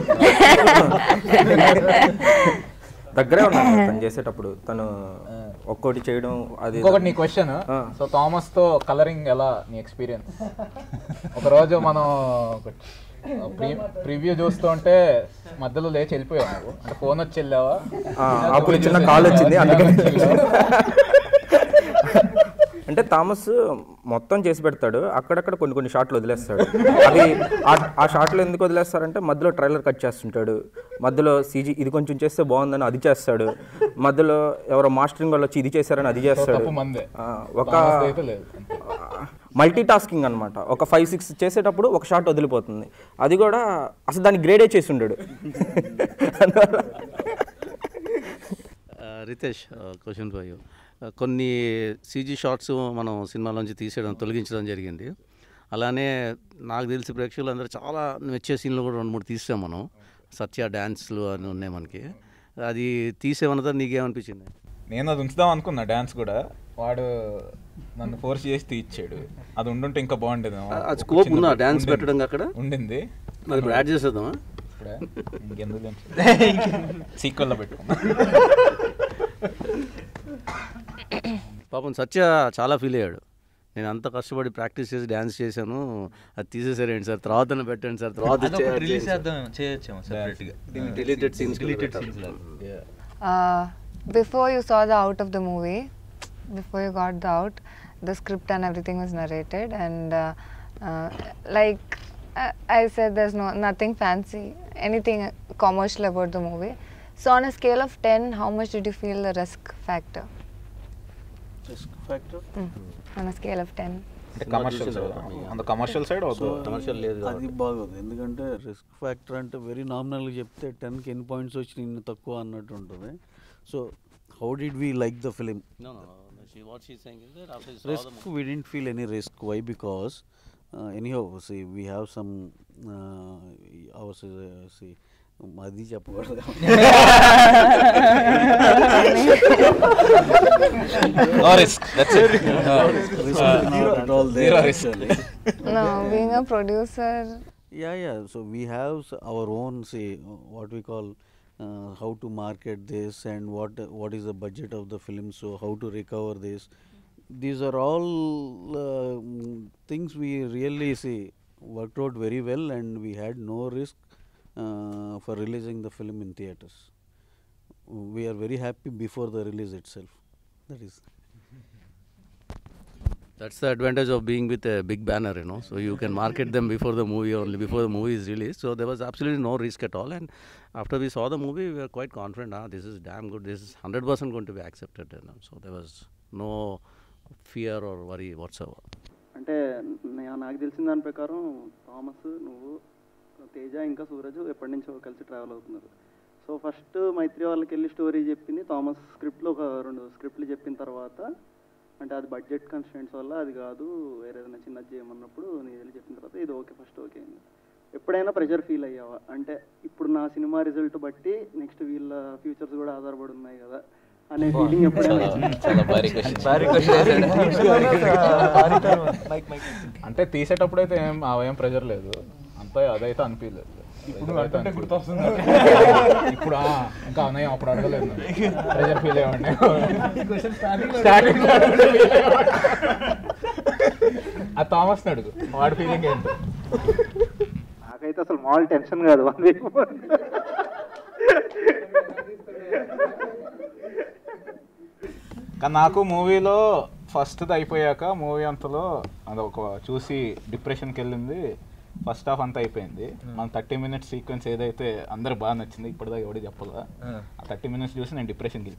దగ్గరే ఉన్నాను తను చేసేటప్పుడు తను ఒక్కోటి చేయడం అది
ఇంకొకటి నీ క్వశ్చన్ సో థామస్ తో కలరింగ్ ఎలా నీ ఎక్స్పీరియన్స్ ఒక రోజు మనం ప్రివ్యూ చూస్తూ ఉంటే మధ్యలో లేచి వెళ్ళిపోయావు నువ్వు అంటే ఫోన్ వచ్చి వెళ్ళావా
ఆ, అప్పుడు చిన్న కాల్ వచ్చింది అందుకని అంటే థామస్ మొత్తం చేసి పెడతాడు అక్కడక్కడ కొన్ని కొన్ని షాట్లు వదిలేస్తాడు అవి ఆ- ఆ షాట్లు ఎందుకు వదిలేస్తారంటే మధ్యలో ట్రైలర్ కట్ చేస్తుంటాడు మధ్యలో సీజీ ఇది కొంచెం చేస్తే బాగుందని అది చేస్తాడు మధ్యలో ఎవరో మాస్టరింగ్ వాళ్ళు వచ్చి ఇది చేశారని అది చేస్తాడు
తప్పు మందే.
ఆ, ఒక
థామస్ అయితే లేదు.
మల్టీ టాస్కింగ్ అనమాట ఒక ఫైవ్ సిక్స్ చేసేటప్పుడు ఒక షాట్ వదిలిపోతుంది అది కూడా అసలు దాన్ని గ్రేడే చేసి ఉండడు
రితేష్ క్వశ్చన్ ఫర్ యూ కొన్ని సీజీ షార్ట్స్ మనం సినిమాలోంచి తీసేయడం తొలగించడం జరిగింది అలానే నాకు తెలిసి ప్రేక్షకులు అందరూ చాలా మెచ్చే సీన్లు కూడా రెండు మూడు తీసాం మనం సత్య డ్యాన్స్లు అని ఉన్నాయి మనకి అది తీసేమన్నదా నీకేమనిపించింది
నేను అది ఉంచుదాం అనుకున్నా డాన్స్ కూడా వాడు నన్ను ఫోర్స్ చేసి తీర్చాడు అది ఉండుంటే ఇంకా బాగుండేది
ఆ- ఆ scope ఉందా dance పెట్టడం అక్కడ?
ఉండింది
మరి ఇప్పుడు యాడ్ చేసేద్దామా?
ఇప్పుడే ఇంకెందుకు సీక్వెల్లో పెట్టుకున్నా
పాపం సత్య చాలా ఫీల్ అయ్యాడు నేను అంత కష్టపడి ప్రాక్టీస్ చేసి డ్యాన్స్ చేశాను అది తీసేసారేంటి సార్ తర్వాత పెట్టండి సార్ తర్వాత
అదొకటి
చేయాలి
release
సార్.
చేద్దాం, చేయొచ్చేమో separate గా.
Deleted scenes కూడా
Deleted
పెట్టాలి.
scenes లాగా.
Uh, before you saw the out of the movie, before you got the out, the script and everything was narrated, and uh, uh, like uh, I said, there's no nothing fancy, anything commercial about the movie. So on a scale of ten, how much did you feel the risk factor?
Risk factor?
Mm. On a scale of ten.
అంటే commercial side అంత commercial side
So,
commercial లేదు
అది బాగోదు ఎందుకంటే risk factor అంటే very నామినల్గా చెప్తే టెన్కి ఎన్ని పాయింట్స్ వచ్చి ఇన్ని తక్కువ అన్నట్టు ఉంటుంది so how did we like the film
No, no, no. She, what she's saying is that after you saw the
risk we didn't feel any risk why because uh, anyhow see we have some uh, our uh, see అది చెప్పకూడదు
No risk, that's it.
No risk, risk is not at all there
Zero risk.
actually.
No, being a producer,
yeah yeah so we have s- our own say uh, what we call uh, how to market this and what what is the budget of the film so how to recover this these are all uh, mm, things we really see worked out very well and we had no risk uh, for releasing the film in theaters we are very happy before the release itself that is
That's the advantage of being with a big banner, you know. So you can market them before the movie only before the movie is released. So there was absolutely no risk at all. And after we saw the movie, we were quite confident. Ah, this is damn good. This is hundred percent going to be accepted. You know? So there was no fear or worry whatsoever.
అంటే నే- నాకు తెలిసిన దాని ప్రకారం Thomas నువ్వు తేజ ఇంకా సూరజ్ ఎప్పటి నుంచో కలిసి ట్రావెల్ అవుతున్నారు సో ఫస్ట్ మైత్రి వాళ్ళకి వెళ్ళి స్టోరీ చెప్పింది థామస్ స్క్రిప్ట్లో ఒక రెండు స్క్రిప్ట్లు చెప్పిన తర్వాత అంటే అది బడ్జెట్ కన్స్టెంట్స్ వల్ల అది కాదు వేరే ఏదైనా చిన్నది చేయమన్నప్పుడు నేను వెళ్ళి చెప్పిన తర్వాత ఇది ఓకే ఫస్ట్ ఓకే అయింది ఎప్పుడైనా ప్రెషర్ ఫీల్ అయ్యావా అంటే ఇప్పుడు నా సినిమా రిజల్ట్ బట్టి నెక్స్ట్ వీళ్ళ ఫ్యూచర్స్ కూడా ఆధారపడి ఉన్నాయి కదా అనే ఫీలింగ్ ఎప్పుడైనా
చాలా- చాలా భారీ question. భారీ అంటే తీసేటప్పుడు అయితే ఏం ఆ ఏం ప్రెజర్ లేదు అంతా అదైతే అనిపించలేదు
ఇప్పుడు
అదైతే
అంటుంటే
అనిపించలేదు.
గుర్తొస్తుంది.
ఇప్పుడు ఆ, ఇంకా అన్నయ్య అప్పుడు అడగలేదు ప్రెజర్ ఫీల్ అయ్యండి
Question starting లో
స్టార్టింగ్ ఆ థామస్ అడుగు వాడి ఫీలింగ్ ఏంటి
నాకైతే అసలు మామూలు టెన్షన్ కాదు వన్ వీక్
కానీ నాకు మూవీలో ఫస్ట్ది అయిపోయాక మూవీ అంతలో అది ఒక చూసి డిప్రెషన్కి వెళ్ళింది ఫస్ట్ హాఫ్ అంతా అయిపోయింది మన థర్టీ మినిట్స్ సీక్వెన్స్ ఏదైతే అందరు బాగా నచ్చింది ఇప్పటిదాకా ఎవడి చెప్పగా ఆ థర్టీ మినిట్స్ చూసి నేను డిప్రెషన్కి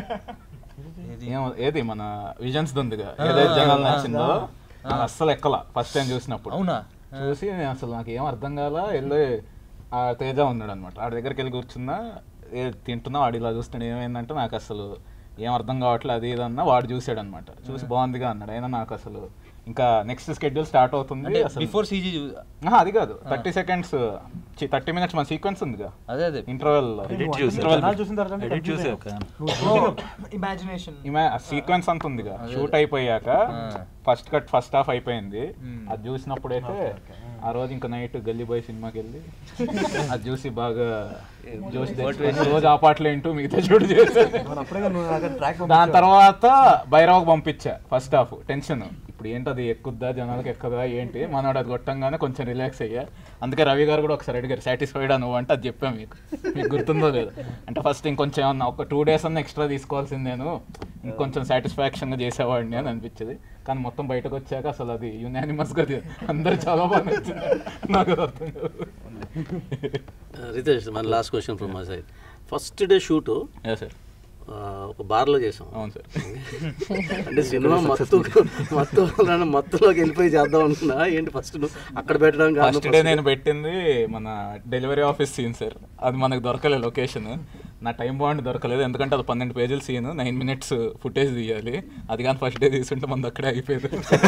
ఏది మన విజన్స్ ఉందిగా ఏదైతే జనాలు నచ్చిందో నాకు అస్సలు ఎక్కల ఫస్ట్ టైం చూసినప్పుడు
అవునా?
చూసి నేను అసలు నాకు ఏం అర్థం కాల వెళ్ళి ఆ తేజ ఉన్నాడు అనమాట ఆడి దగ్గరికి వెళ్ళి కూర్చున్నా ఏ తింటున్నా వాడు ఇలా చూస్తున్నాడు ఏమైందంటే నాకు అసలు ఏం అర్థం కావట్లేదు అది ఇది అన్న వాడు చూసాడు అనమాట చూసి బాగుందిగా అన్నాడు అయినా నాకు అసలు ఇంకా నెక్స్ట్ షెడ్యూల్ స్టార్ట్ అవుతుంది
అంటే
అసలు
before CG చూ-
ఆహా, అది కాదు థర్టీ సెకండ్స్ థర్టీ మినిట్స్ మన సీక్వెన్స్ ఉందిగా
అదే అదే
ఇంటర్వెల్
Edit చూసా. జనాలు చూసిన తర్వాత అంటే
ఎడిట్
confuse
చూసాక
ఇమాజినేషన్
సీక్వెన్స్ అంత ఉందిగా షూట్ అయిపోయాక ఫస్ట్ కట్ ఫస్ట్ హాఫ్ అయిపోయింది అది చూసినప్పుడు అయితే ఆ రోజు ఇంకా నైట్ గల్లీ బాయ్ సినిమాకి వెళ్ళి అది చూసి బాగా జోష్ తెచ్చుకొని రోజు ఆ పాటలు ఏంటో మిగతా షూట్ చేసేది
మరి అప్పుడే నువ్వు నాకు track
దాని
పంపించావు.
తర్వాత భైరవకు పంపించా ఫస్ట్ హాఫ్ టెన్షన్ ఇప్పుడు ఏంటి అది ఎక్కుద్దా జనాలకు ఎక్కదా ఏంటి మనోడు అది కొట్టంగానే కొంచెం రిలాక్స్ అయ్యా అందుకే రవి గారు కూడా ఒకసారి అడిగారు సాటిస్ఫైడ్ నువ్వు అంటే అది చెప్పాను మీకు మీకు గుర్తుందో లేదు అంటే ఫస్ట్ ఇంకొంచెం ఏమన్నా ఒక టూ డేస్ అన్న ఎక్స్ట్రా తీసుకోవాల్సింది నేను ఇంకొంచెం సాటిస్ఫాక్షన్గా చేసేవాడిని అని అనిపించేది కానీ మొత్తం బయటకు వచ్చాక అసలు అది యునానిమస్గా అందరు చాలా బాగా నచ్చింది నాకు అది అర్థం కాదు
రితేష్ మన last question from my side first day shoot
sir
ఒక బార్లో చేసాం
అవును సార్
అంటే సినిమా మత్తు మత్తు వలన మత్తులోకి వెళ్ళిపోయి చేద్దాం అనుకున్నా ఏంటి ఫస్ట్ అక్కడ పెట్టడం కారణం
ఫస్ట్ డే నేను పెట్టింది మన డెలివరీ ఆఫీస్ సీన్ సార్ అది మనకు దొరకలేదు లొకేషన్ నా టైం బాండ్ దొరకలేదు ఎందుకంటే అది పన్నెండు పేజీల సీన్ నైన్ మినిట్స్ ఫుటేజ్ తీయాలి అది కానీ ఫస్ట్ డే తీసుంటే మన అక్కడే అయిపోయేది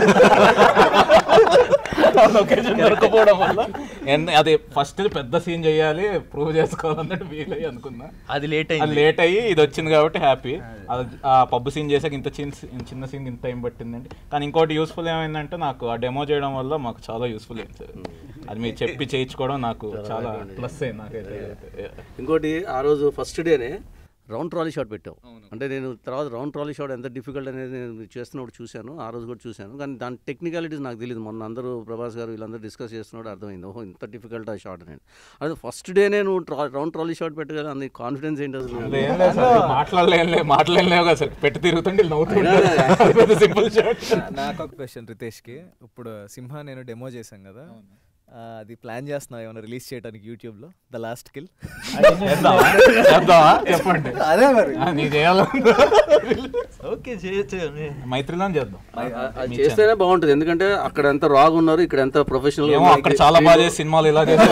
లొకేషన్ దొరకపోవడం వల్ల ఎన్- అది ఫస్ట్ పెద్ద సీన్ చేయాలి ప్రూవ్ చేసుకోవాలన్నట్టు ఫీల్ అయ్యి అనుకున్నా
అది లేట్
అది
అయింది
లేట్ అయ్యి ఇది వచ్చింది కాబట్టి హ్యాపీ ఆ పబ్ సీన్ చేసాక ఇంత చిన్న చిన్న సీన్ ఇంత టైం పట్టిందండి కానీ ఇంకోటి యూస్ఫుల్ ఏమైందంటే నాకు ఆ డెమో చేయడం వల్ల మాకు చాలా యూస్ఫుల్ అయింది సార్ అది మీరు చెప్పి చేయించుకోవడం నాకు చాలా ప్లస్ అయింది నాకైతే
ఇంకోటి ఆ రోజు ఫస్ట్ డేనే రౌండ్ ట్రాలీ షాట్ పెట్టావు అంటే నేను తర్వాత రౌండ్ ట్రాలీ షాట్ ఎంత డిఫికల్ట్ అనేది నేను చేస్తున్నప్పుడు చూశాను ఆ రోజు కూడా చూశాను కానీ దాని టెక్నికాలిటీస్ నాకు తెలియదు మొన్న అందరూ ప్రభాస్ గారు వీళ్ళందరూ డిస్కస్ చేస్తున్నప్పుడు అర్థమైంది ఓహో ఇంత డిఫికల్ట్ ఆ షాట్ అనేది అదే ఫస్ట్ డేనే నువ్వు ట్రా రౌండ్ ట్రాలీ షాట్ పెట్టగల అంత కాన్ఫిడెన్స్ ఏంటి అసలు
అదే ఏం లేదు సార్, మాట్లాడలేం మాట్లాడలేవు కదా సార్ పెట్టి తిరుగుతుంటే వీళ్ళు నవ్వుతుంటారు సింపుల్ షాట్
నాకు ఒక క్వశ్చన్ రితేష్కి ఇప్పుడు సింహ నేను డెమో చేశాం కదా ఆ, అది ప్లాన్ చేస్తున్నావు ఏమైనా రిలీజ్ చేయడానికి యూట్యూబ్లో ద లాస్ట్ కిల్
చేద్దామా? చేద్దామా? చెప్పండి.
అదే మరి
ఆ, నీ చేయాలంటే
ఓకే చేయొచ్చు
మైత్రిలో చేద్దాం
అది చేస్తేనే బాగుంటుంది ఎందుకంటే అక్కడ ఎంత రాగ్ ఉన్నారు ఇక్కడ ఎంత ప్రొఫెషనల్
ఏమో అక్కడ చాలా బాగా చేసి సినిమాలు ఇలా చేసి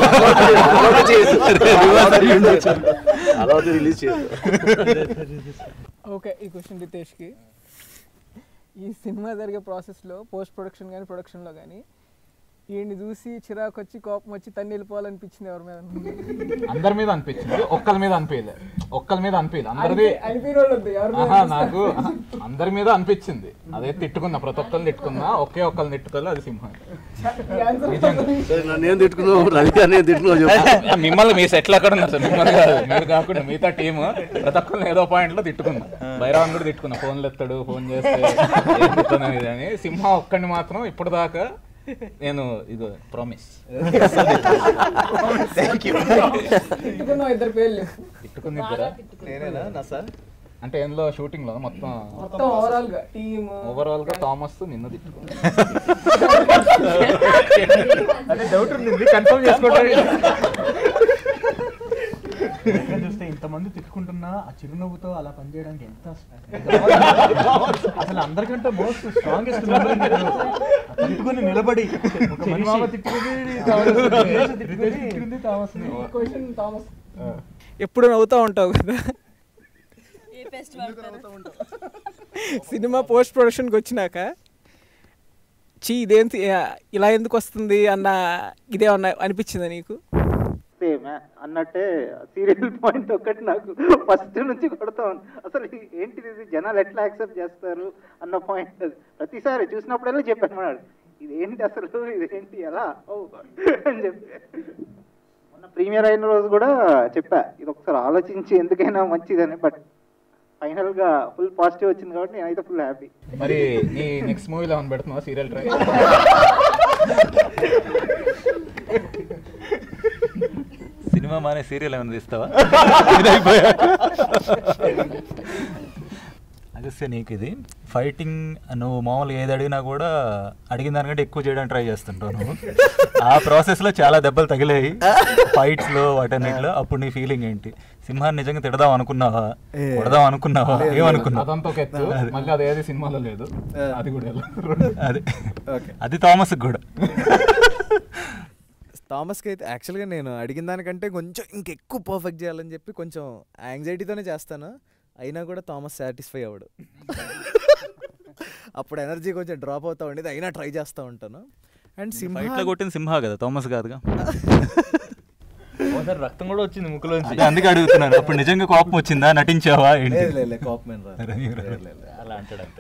అలా రిలీజ్ చేయాలి
ఓకే ఈ క్వశ్చన్ రితేష్కి ఈ సినిమా జరిగే ప్రాసెస్లో పోస్ట్ ప్రొడక్షన్ కానీ ప్రొడక్షన్లో కానీ ఈయన్ని చూసి చిరాకు వచ్చి కోపం వచ్చి తన్ని వెళ్ళిపోవాలనిపించింది ఎవరి మీద
అందరి మీద అనిపించింది ఒక్కరి మీద అనిపించలే ఒక్కరి మీద అనిపించలే అందరిది
అనిపి- అనిపించిన వాళ్ళు వద్దు, ఎవరి మీద
ఆహా,
అనిపిస్తే
నాకు ఆహా, అందరి మీద అనిపించింది అదే తిట్టుకున్నా ప్రతి ఒక్కరిని తిట్టుకున్నా ఒకే ఒక్కరిని తిట్టుకోలే అది సింహం
నన్ను ఏం తిట్టుకున్నావు రవి గారిని ఏం తిట్టుకున్నావు చెప్పు.
మిమ్మల్ని మీ సెట్లు అక్కడ ఉన్నారు సార్ మిమ్మల్ని కాదు మీరు కాకుండా మిగతా టీమ్ ప్రతి ఒక్కరిని ఏదో పాయింట్ లో తిట్టుకున్నా బైరాన్ కూడా తిట్టుకున్నా ఫోన్లు ఎత్తాడు ఫోన్ చేస్తే ఏం తిట్టుకున్నాను ఇది అని సింహ ఒక్కడిని మాత్రం ఇప్పటిదాకా నేను ఇది ప్రామిస్
తిట్టుకున్నావు ఇద్దరు పేర్లు
తిట్టుకుంది ఇద్దరా
నేనేనా నా సార్
అంటే ఎందులో షూటింగ్ లో మొత్తం
మొత్తం ఓవరాల్ గా టీమ్
ఓవరాల్ గా థామస్ నిన్ను తిట్టుకున్నా
అదే డౌట్ ఉంది కన్ఫర్మ్ చేసుకోవడానికి ఎక్కడ చూస్తే ఇంతమంది తిట్టుకుంటున్నా ఆ చిరునవ్వుతో అలా పనిచేయడానికి ఎంత అసలు అందరికంటే మోస్ట్ స్ట్రాంగెస్ట్ తిట్టుకుని నిలబడి ఒక మనిషి తిట్టుకుని థామస్ తిట్టుకుంది థామస్
క్వశ్చన్ థామస్
ఎప్పుడు నవ్వుతూ ఉంటావు కదా సినిమా పోస్ట్ ప్రొడక్షన్కి వచ్చినాక చీ ఇదేంటి ఇలా ఎందుకు వస్తుంది అన్న ఇదేమన్నా అనిపించిందా నీకు
సేమ్ అన్నట్టే సీరియల్ పాయింట్ ఒక్కటి నాకు ఫస్ట్ నుంచి కొడతా ఉంది అసలు ఏంటిది ఇది జనాలు ఎట్లా యాక్సెప్ట్ చేస్తారు అన్న పాయింట్ అది ప్రతిసారి చూసినప్పుడల్లా చెప్పాను మనవాడు ఇదేంటి అసలు ఇదేంటి ఎలా ఓ అని చెప్పి మొన్న ప్రీమియర్ అయిన రోజు కూడా చెప్పా ఇది ఒకసారి ఆలోచించి ఎందుకైనా మంచిదని బట్ ఫైనల్ గా ఫుల్ పాజిటివ్ వచ్చింది కాబట్టి నేనైతే ఫుల్ హ్యాపీ
మరి నీ నెక్స్ట్ మూవీలో ఏమైనా పెడుతున్నావా సీరియల్ ట్రై
సినిమా మానే సీరియల్ ఏమైనా తీస్తావా ఇది అయిపోయాక. అగస్త్య నీకు ఇది ఫైటింగ్ నువ్వు మామూలుగా ఏది అడిగినా కూడా అడిగిన దానికంటే ఎక్కువ చేయడానికి ట్రై చేస్తుంటావు నువ్వు ఆ ప్రాసెస్లో చాలా దెబ్బలు తగిలాయి ఫైట్స్లో వాటన్నిటిలో అప్పుడు నీ ఫీలింగ్ ఏంటి సింహాన్ని నిజంగా తిడదాం అనుకున్నావా
ఏ.
కొడదాం అనుకున్నావా
లేదు,
ఏమనుకున్నావు
అదంతా ఒక ఎత్తు
అది.
మళ్ళీ అది ఏది సినిమాలో లేదు అది కూడా ఎలా?
అది
ఓకే
అది థామస్కి కూడా
థామస్కి అయితే యాక్చువల్గా నేను అడిగిన దానికంటే కొంచెం ఇంకెక్కువ పర్ఫెక్ట్ చేయాలని చెప్పి కొంచెం యాంగ్జైటీతోనే చేస్తాను అయినా కూడా థామస్ సాటిస్ఫై అవ్వడు అప్పుడు ఎనర్జీ కొంచెం డ్రాప్ అవుతా ఉండేది అయినా ట్రై చేస్తూ ఉంటాను అండ్ సింహ
ఫైట్లో కొట్టిన సింహ కదా థామస్ కాదుగా
ఒకసారి రక్తం కూడా వచ్చింది ముక్కులోంచి
అదే అందుకే అడుగుతున్నాను అప్పుడు నిజంగా కోపం వచ్చిందా నటించావా ఏంటి
లేదు, లేదు, లేదు, కోపం ఏం రాదు.
అరే, మీరు-
లేదు, లేదు, లేదు.
అలా అంటాడు అంతే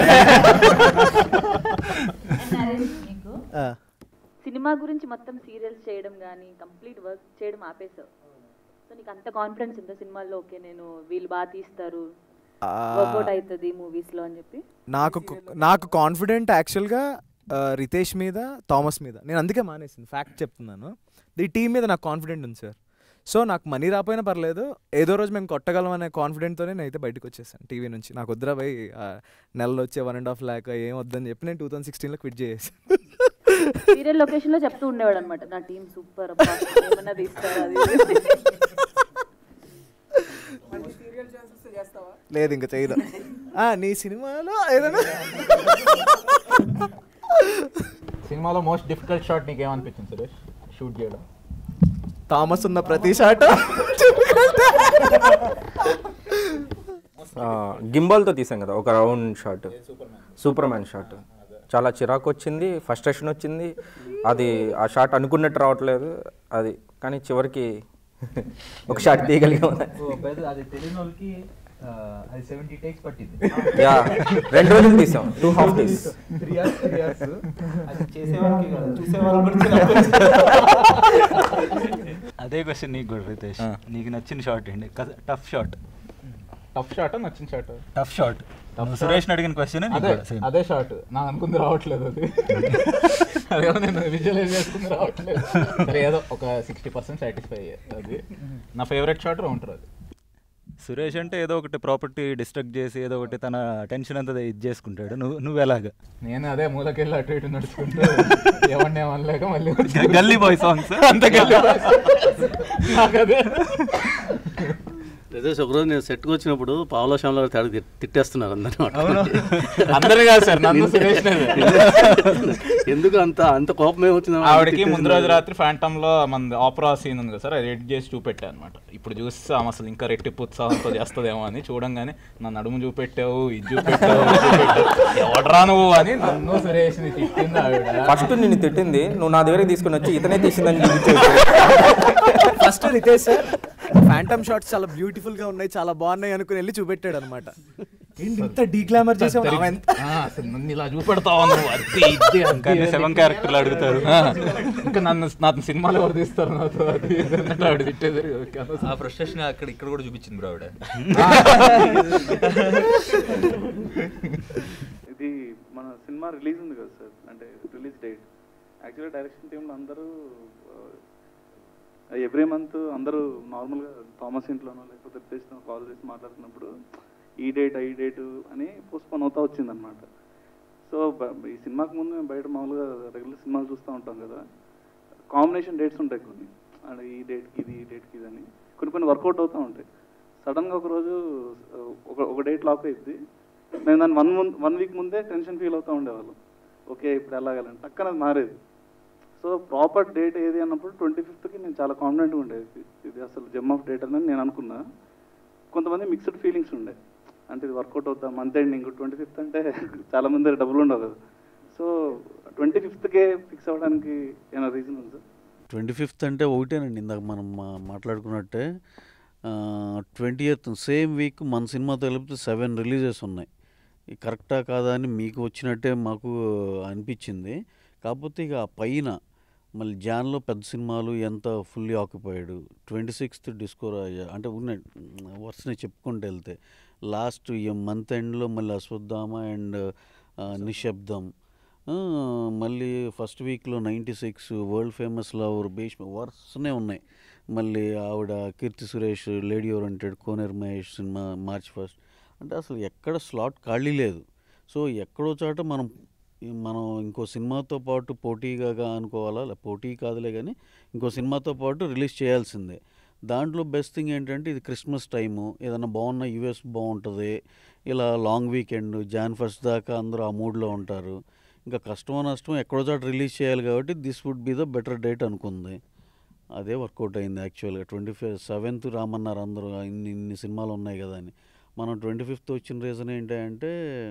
నీకు
ఆ.
సినిమా గురించి మొత్తం సీరియల్స్ చేయడం కానీ కంప్లీట్ వర్క్ చేయడం ఆపేసావు సో నీకు అంత కాన్ఫిడెన్స్ ఉందా సినిమాల్లో ఓకే నేను వీళ్ళు బాగా తీస్తారు
ఆ.
వర్కౌట్ అవుతుంది మూవీస్లో అని చెప్పి
నాకు నాకు కాన్ఫిడెంట్ యాక్చువల్గా రితేష్ మీద థామస్ మీద నేను అందుకే మానేసింది ఫ్యాక్ట్ చెప్తున్నాను ఈ టీం మీద నాకు కాన్ఫిడెంట్ ఉంది సార్
సో నాకు మనీ రాపోయినా పర్లేదు ఏదో రోజు మేము కొట్టగలం అనే కాన్ఫిడెంట్తోనే నేను అయితే బయటకు వచ్చేసాను టీవీ నుంచి నాకు వద్దురా భయ్ ఆ నెలలో వచ్చే వన్ అండ్ హాఫ్ ల్యాక్ ఏం వద్దని చెప్పి నేను టూ థౌసండ్ సిక్స్టీన్లో క్విట్ చేసేసాను
సీరియల్ లొకేషన్ లో చెప్తూ ఉండేవాడు అనమాట నా టీం సూపర్ ఏమన్నా తీస్తారా అది ఇది.
లేదు ఇంకా చేయదు ఆ, నీ సినిమాలో ఏదైనా
సినిమాలో మోస్ట్ డిఫికల్ట్ షాట్ నీకు ఏమనిపించింది సురేష్ షూట్ చేయడం
థామస్ ఉన్న ప్రతి షాట్
గింబాల్తో తీసాం కదా ఒక round shot super man shot చాలా చిరాకు వచ్చింది ఫస్ట్రేషన్ వచ్చింది అది ఆ షాట్ అనుకున్నట్టు రావట్లేదు అది కానీ చివరికి ఒక షాట్ తీయగలిగాం
అది తెలియని వాళ్ళకి ఆ, అది సెవెంటీ టేక్స్ పట్టింది
యా రెండు రోజులు తీసాం two half days
three years three years అది చేసేవాళ్ళకి కాదు చూసేవాళ్ళకి
అదే క్వశ్చన్ నీకు కూడా రితేష్ నీకు నచ్చిన షాట్ ఏంటి టఫ్ షాట్
టఫ్ షాట్ నచ్చిన షాట్
టఫ్ షాట్ సురేష్ని అడిగిన క్వశ్చన్
అదే అదే షాట్ నాకు అనుకుంది రావట్లేదు అది అదేమో నేను విజువలైజ్ చేసుకుంది రావట్లేదు సరే ఏదో ఒక సిక్స్టీ పర్సెంట్ సాటిస్ఫై అది నా ఫేవరెట్ షాట్ రౌండర్ అది
సురేష్ అంటే ఏదో ఒకటి ప్రాపర్టీ డిస్ట్రక్ట్ చేసి ఏదో ఒకటి తన టెన్షన్ అంతా ఇది చేసుకుంటాడు నువ్వు నువ్వు ఎలాగా
నేను అదే మూలకెళ్ళి అటు ఇటు నడుచుకుంటూ ఎవరిని ఏమనలేక మళ్ళీ
గల్లీ బాయ్ సాంగ్స్
అంత గల్లీ నాకు అదే
రితేష్ ఒకరోజు నేను సెట్కి వచ్చినప్పుడు పావుల శ్యామల తేడా తి- తిట్టేస్తున్నారు అందరూ
అవును. అందరూ కాదు సార్, నన్ను సురేష్నే.
ఎందుకు అంత అంత కోపం ఏమొచ్చింది
ఆవిడకి ముందు రోజు రాత్రి ఫ్యాంటమ్ లో మన ఆపరా సీన్ ఉంది కదా సార్ అది ఎడిట్ చేసి చూపెట్టా అనమాట ఇప్పుడు చూస్తే ఆమె అసలు ఇంకా రెట్టింపు ఉత్సాహంతో చేస్తుందేమో అని చూడంగానే నా నడుము చూపెట్టావు ఇది చూపెట్టావు ఇది చూపెట్టావు. ఎవడ్రా నువ్వు అని నన్ను సురేష్ ని తిట్టింది ఆవిడ
ఫస్ట్ నిన్ను తిట్టింది నువ్వు నా దగ్గరికి తీసుకుని వచ్చి ఇతనే తీసిందని చూపించేది
first Ritesh sir phantom shots చాలా బ్యూటిఫుల్ గా ఉన్నాయి చాలా బాగున్నాయి అనుకుని వెళ్ళి చూపెట్టాడు అనమాట ఏంటి ఇంత డీగ్లామర్ చేసావు ఆమె ఎంత
ఆ, అసలు నన్ను ఇలా చూపెడతావు నువ్వు అది ఇది అది
కానీ
అని.
శవం క్యారెక్టర్లు అడుగుతారు.
ఆ, ఇంకా నన్ను నన్ను సినిమాలు ఎవరు తీస్తారు నాతో అది ఇది అన్నట్టు ఆవిడ తిట్టేది ఓకే అనవసరం.
ఆ ఫ్రస్ట్రేషన్ అక్కడ ఇక్కడ కూడా చూపించింది బ్రో ఆవిడ
ఇది మన సినిమా రిలీజ్ ఉంది కదా సార్ అంటే రిలీజ్ డేట్ యాక్చువల్గా డైరెక్షన్ టీంలో అందరూ ఎవ్రీ మంత్ అందరూ నార్మల్గా థామస్ ఇంట్లోనో లేకపోతే రితేష్తో కాల్ చేసి మాట్లాడుతున్నప్పుడు ఈ డేట్ ఈ డేటు అని పోస్ట్పోన్ అవుతా వచ్చిందనమాట సో బ- ఈ సినిమాకి ముందు మేము బయట మామూలుగా రెగ్యులర్ సినిమాలు చూస్తూ ఉంటాం కదా కాంబినేషన్ డేట్స్ ఉంటాయి కొన్ని అంటే ఈ డేట్కి ఇది ఈ డేట్కి ఇది అని కొన్ని కొన్ని వర్కౌట్ అవుతూ ఉంటాయి సడన్గా ఒకరోజు ఆ, ఒక ఒక డేట్ లాక్ అయింది మేము దాన్ని వన్ మంత్ వన్ వీక్ ముందే టెన్షన్ ఫీల్ అవుతూ ఉండేవాళ్ళం ఓకే ఇప్పుడు ఎలాగలని టక్కన అది మారేది సో ప్రాపర్ డేట్ ఏది అన్నప్పుడు ట్వంటీ ఫిఫ్త్కి నేను చాలా కాన్ఫిడెంట్గా ఉండేది ఇది అసలు జమ్ ఆఫ్ డేట్ అని నేను అనుకున్నా కొంతమంది మిక్స్డ్ ఫీలింగ్స్ ఉండే అంటే ఇది వర్కౌట్ అవుతా మంత్ ఎండింగ్ ట్వంటీ ఫిఫ్త్ అంటే చాలా మంది దగ్గర డబ్బులు ఉండవు కదా సో ట్వంటీ ఫిఫ్త్కే ఫిక్స్ అవ్వడానికి ఏమైనా రీజన్ ఉంది సార్
ట్వంటీ ఫిఫ్త్ అంటే ఒకటేనండి ఇందాక మనం మా- మాట్లాడుకున్నట్టే ట్వంటీ ఎయిత్ సేమ్ వీక్ మన సినిమా కలిపితే సెవెన్ రిలీజెస్ ఉన్నాయి ఇది కరెక్టా కాదా అని మీకు వచ్చినట్టే మాకు అనిపించింది కాకపోతే ఇక ఆ పైన మళ్ళీ జాన్లో పెద్ద సినిమాలు ఎంత fully occupied twenty sixth disco Raja అంటే ఉన్నాయి వరుసనే చెప్పుకుంటూ వెళ్తే లాస్ట్ ఈ మంత్ ఎండ్లో మళ్ళీ అశ్వత్థామ అండ్ నిశ్శబ్దం ఆ, మళ్ళీ ఫస్ట్ వీక్లో ninety six world famous lover Bheeshma వరుసనే ఉన్నాయి మళ్ళీ ఆవిడ Keerthy Suresh lady oriented Koneru Mahesh cinema March first అంటే అసలు ఎక్కడ స్లాట్ ఖాళీ లేదు సో ఎక్కడో చోట మనం ఈ మనం ఇంకో సినిమాతో పాటు పోటీగా గా అనుకోవాలా లే పోటీ కాదులే కానీ ఇంకో సినిమాతో పాటు రిలీజ్ చేయాల్సిందే దాంట్లో బెస్ట్ థింగ్ ఏంటంటే ఇది క్రిస్మస్ టైము ఏదైనా బాగున్న యూఎస్ బాగుంటుంది ఇలా లాంగ్ వీకెండ్ జాన్ ఫస్ట్ దాకా అందరూ ఆ మూడ్లో ఉంటారు ఇంకా కష్టమో నష్టమో ఎక్కడో చోట రిలీజ్ చేయాలి కాబట్టి this would be the better date అనుకుంది అదే వర్కౌట్ అయింది యాక్చువల్గా ట్వంటీ ఫైవ్ సెవెంత్ రామన్నారు అందరూ ఇన్ని ఇన్ని సినిమాలు ఉన్నాయి కదా అని మనం ట్వంటీ ఫిఫ్త్ వచ్చిన రీజన్ ఏంటంటే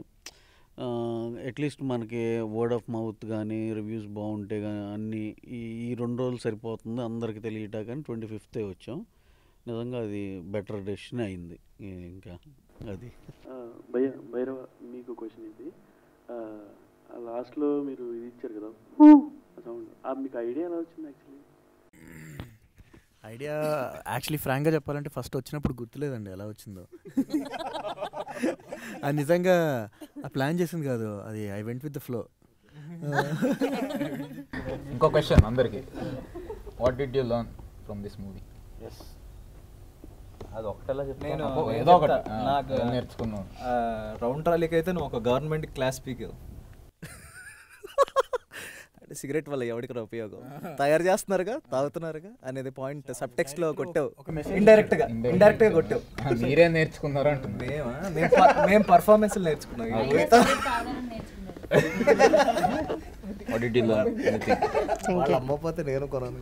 అట్లీస్ట్ మనకి వర్డ్ ఆఫ్ మౌత్ కానీ రివ్యూస్ బాగుంటే కానీ అన్నీ ఈ ఈ రెండు రోజులు సరిపోతుంది అందరికి తెలియట కానీ ట్వంటీ ఫిఫ్తే వచ్చాం నిజంగా అది బెటర్ డెసిషన్ అయింది ఈ- ఇంకా అది
ఆ, భయ్య భైరవ మీకు క్వశ్చన్ ఇది లాస్ట్లో మీరు ఇది ఇచ్చారు కదా సౌండ్ మీకు ఐడియా ఎలా వచ్చింది యాక్చువల్లీ
ఐడియా యాక్చువల్లీ ఫ్రాంక్గా చెప్పాలంటే ఫస్ట్ వచ్చినప్పుడు గుర్తులేదండి ఎలా వచ్చిందో అది నిజంగా ఆ ప్లాన్ చేసింది కాదు అది I went with the flow
ఇంకో క్వశ్చన్ అందరికి what did you learn from this movie
అది ఒకటేలా చెప్తాను
నేను
అబ్బో,
నేను
ఏదో ఒకటి.
చెప్తా.
ఆ,
నాకు
ఏం నేర్చుకున్నావు?
ఆ, రౌండ్ ట్రాలీకి అయితే నువ్వు ఒక గవర్నమెంట్ క్లాస్ పీక్ అంటే సిగరెట్ వల్ల ఎవరికి రా ఉపయోగం తయారు చేస్తున్నారుగా తాగుతున్నారుగా అనేది పాయింట్ సబ్ టెక్స్ట్ లో కొట్టావు ఇండైరెక్ట్ గా ఇండైరెక్ట్ గా కొట్టావు
ఆ, మీరే నేర్చుకున్నారు అంటుంది
మేమా మేము ప- మేము పర్ఫార్మెన్స్ నేర్చుకున్నాం ఈ ఊరితో.
What did you learn? Anything?
వాళ్ళు అమ్మపోతే నేను కొనను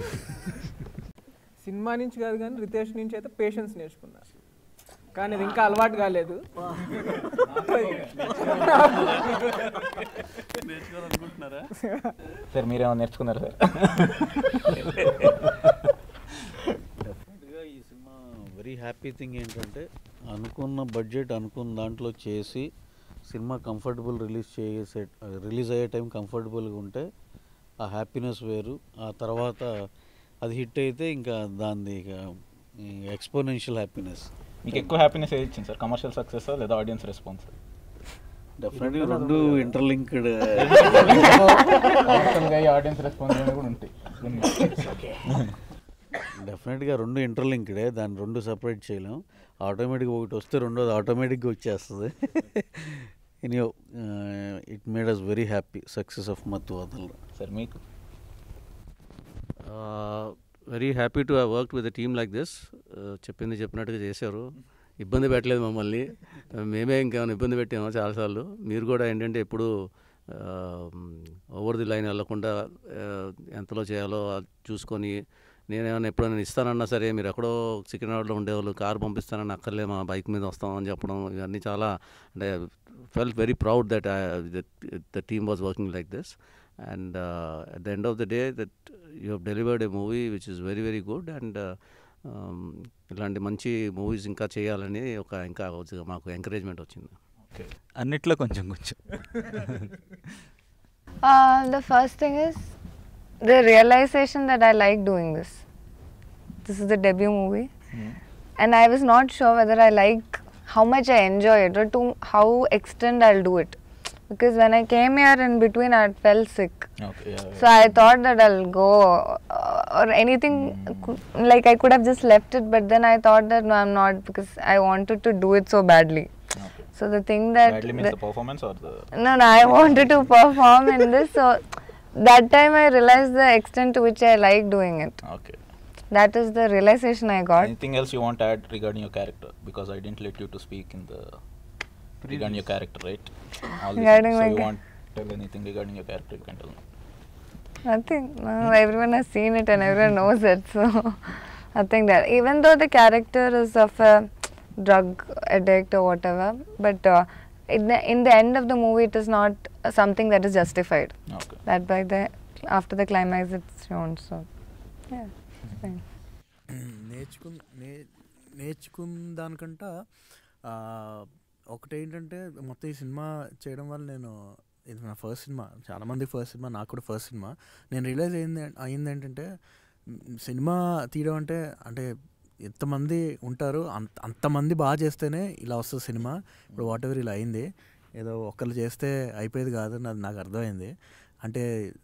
సినిమా నుంచి కాదు కానీ రితేష్ నుంచి అయితే పేషెన్స్ నేర్చుకున్నా కానీ ఇది ఇంకా అలవాటు కాలేదు
సార్ మీరేమైనా నేర్చుకున్నారు సార్
డెఫినెట్గా ఈ సినిమా వెరీ హ్యాపీ థింగ్ ఏంటంటే అనుకున్న బడ్జెట్ అనుకున్న దాంట్లో చేసి సినిమా కంఫర్టబుల్ రిలీజ్ చేసే రిలీజ్ అయ్యే టైం కంఫర్టబుల్గా ఉంటే ఆ హ్యాపీనెస్ వేరు ఆ తర్వాత అది హిట్ అయితే ఇంకా దాన్ని ఇక ఎక్స్పోనెన్షియల్ హ్యాపీనెస్
మీకు ఎక్కువ హ్యాపీనెస్ ఏది ఇచ్చింది సార్ కమర్షియల్ సక్సెస్ లేదా ఆడియన్స్ రెస్పాన్స్
డెఫినెట్గా రెండు ఇంటర్లింక్డ్
ఆడియన్స్ రెస్పాన్స్ కూడా ఉంటాయి
డెఫినెట్గా రెండు ఇంటర్లింక్డే దాన్ని రెండు సపరేట్ చేయలేం ఆటోమేటిక్గా ఒకటి వస్తే రెండోది ఆటోమేటిక్గా వచ్చేస్తుంది any it made us very happy success of Mathu Vadalara
sir మీకు
very happy to have work with team like this చెప్పింది చెప్పినట్టుగా చేశారు ఇబ్బంది పెట్టలేదు మమ్మల్ని మేమే ఇంకేమైనా ఇబ్బంది పెట్టాము చాలాసార్లు మీరు కూడా ఏంటంటే ఎప్పుడు ఓవర్ ది లైన్ వెళ్ళకుండా uh, ఎంతలో చేయాలో అది చూసుకొని నేనేమైనా ఎప్పుడైనా ఇస్తానన్నా సరే మీరు ఎక్కడో సికింద్రాబాద్లో ఉండేవాళ్ళు కారు పంపిస్తానని అక్కర్లే మా బైక్ మీద వస్తామని చెప్పడం ఇవన్నీ చాలా అంటే fell very proud that the team was working like this and at the end of the day that you have delivered a movie which is very very good and ఇలాంటి మంచి మూవీస్ ఇంకా చేయాలని ఒక ఇంకా కొద్దిగా మాకు ఎంకరేజ్మెంట్ వచ్చింది
okay అన్నిట్లో కొంచెం కొంచెం
Uh, the first thing is the realization that I like doing this. This is the debut movie, and I was not sure whether I like how much I enjoy it or to how extent I'll do it. Because when I came here in between, I felt sick.
Okay, yeah,
So I thought that I'll go uh, or anything cou- like I could have just left it, but then I thought that no, I'm not because I wanted to do it so badly. So the thing that
Badly means
the-
the performance or the
no, no, I wanted to perform in this. So that time I realized the extent to which I like doing it.
Okay.
That is the realization I got.
Anything else you want to add regarding your character? Because I didn't let you to speak in the regarding your character, right? All this-
Regarding
so
my
you
cha-
want to tell anything regarding your character? You can tell.
Nothing. No, everyone has seen it and everyone knows it. So nothing there. Even though the character is of a drug addict or whatever, but uh, in the in the end of the movie, it is not uh, something that is justified.
Okay.
That by the after the climax, it's shown. So yeah, it's fine.
నేర్చుకున్న నే నేర్చుకున్న దానికంట ఆ, ఒకటేంటంటే మొత్తం ఈ cinema చేయడం వల్ల నేను ఇది నా ఫస్ట్ సినిమా చాలామంది ఫస్ట్ సినిమా నాకు కూడా ఫస్ట్ సినిమా నేను రియలైజ్ అయింది అయింది ఏంటంటే మ్, సినిమా తీయడం అంటే అంటే ఎంతమంది ఉంటారు అంత అంతమంది బాగా చేస్తేనే ఇలా వస్తుంది సినిమా ఇప్పుడు వాట్ ఎవర్ ఇలా అయింది ఏదో ఒక్కరు చేస్తే అయిపోయేది కాదు అది నాకు అర్థమైంది అంటే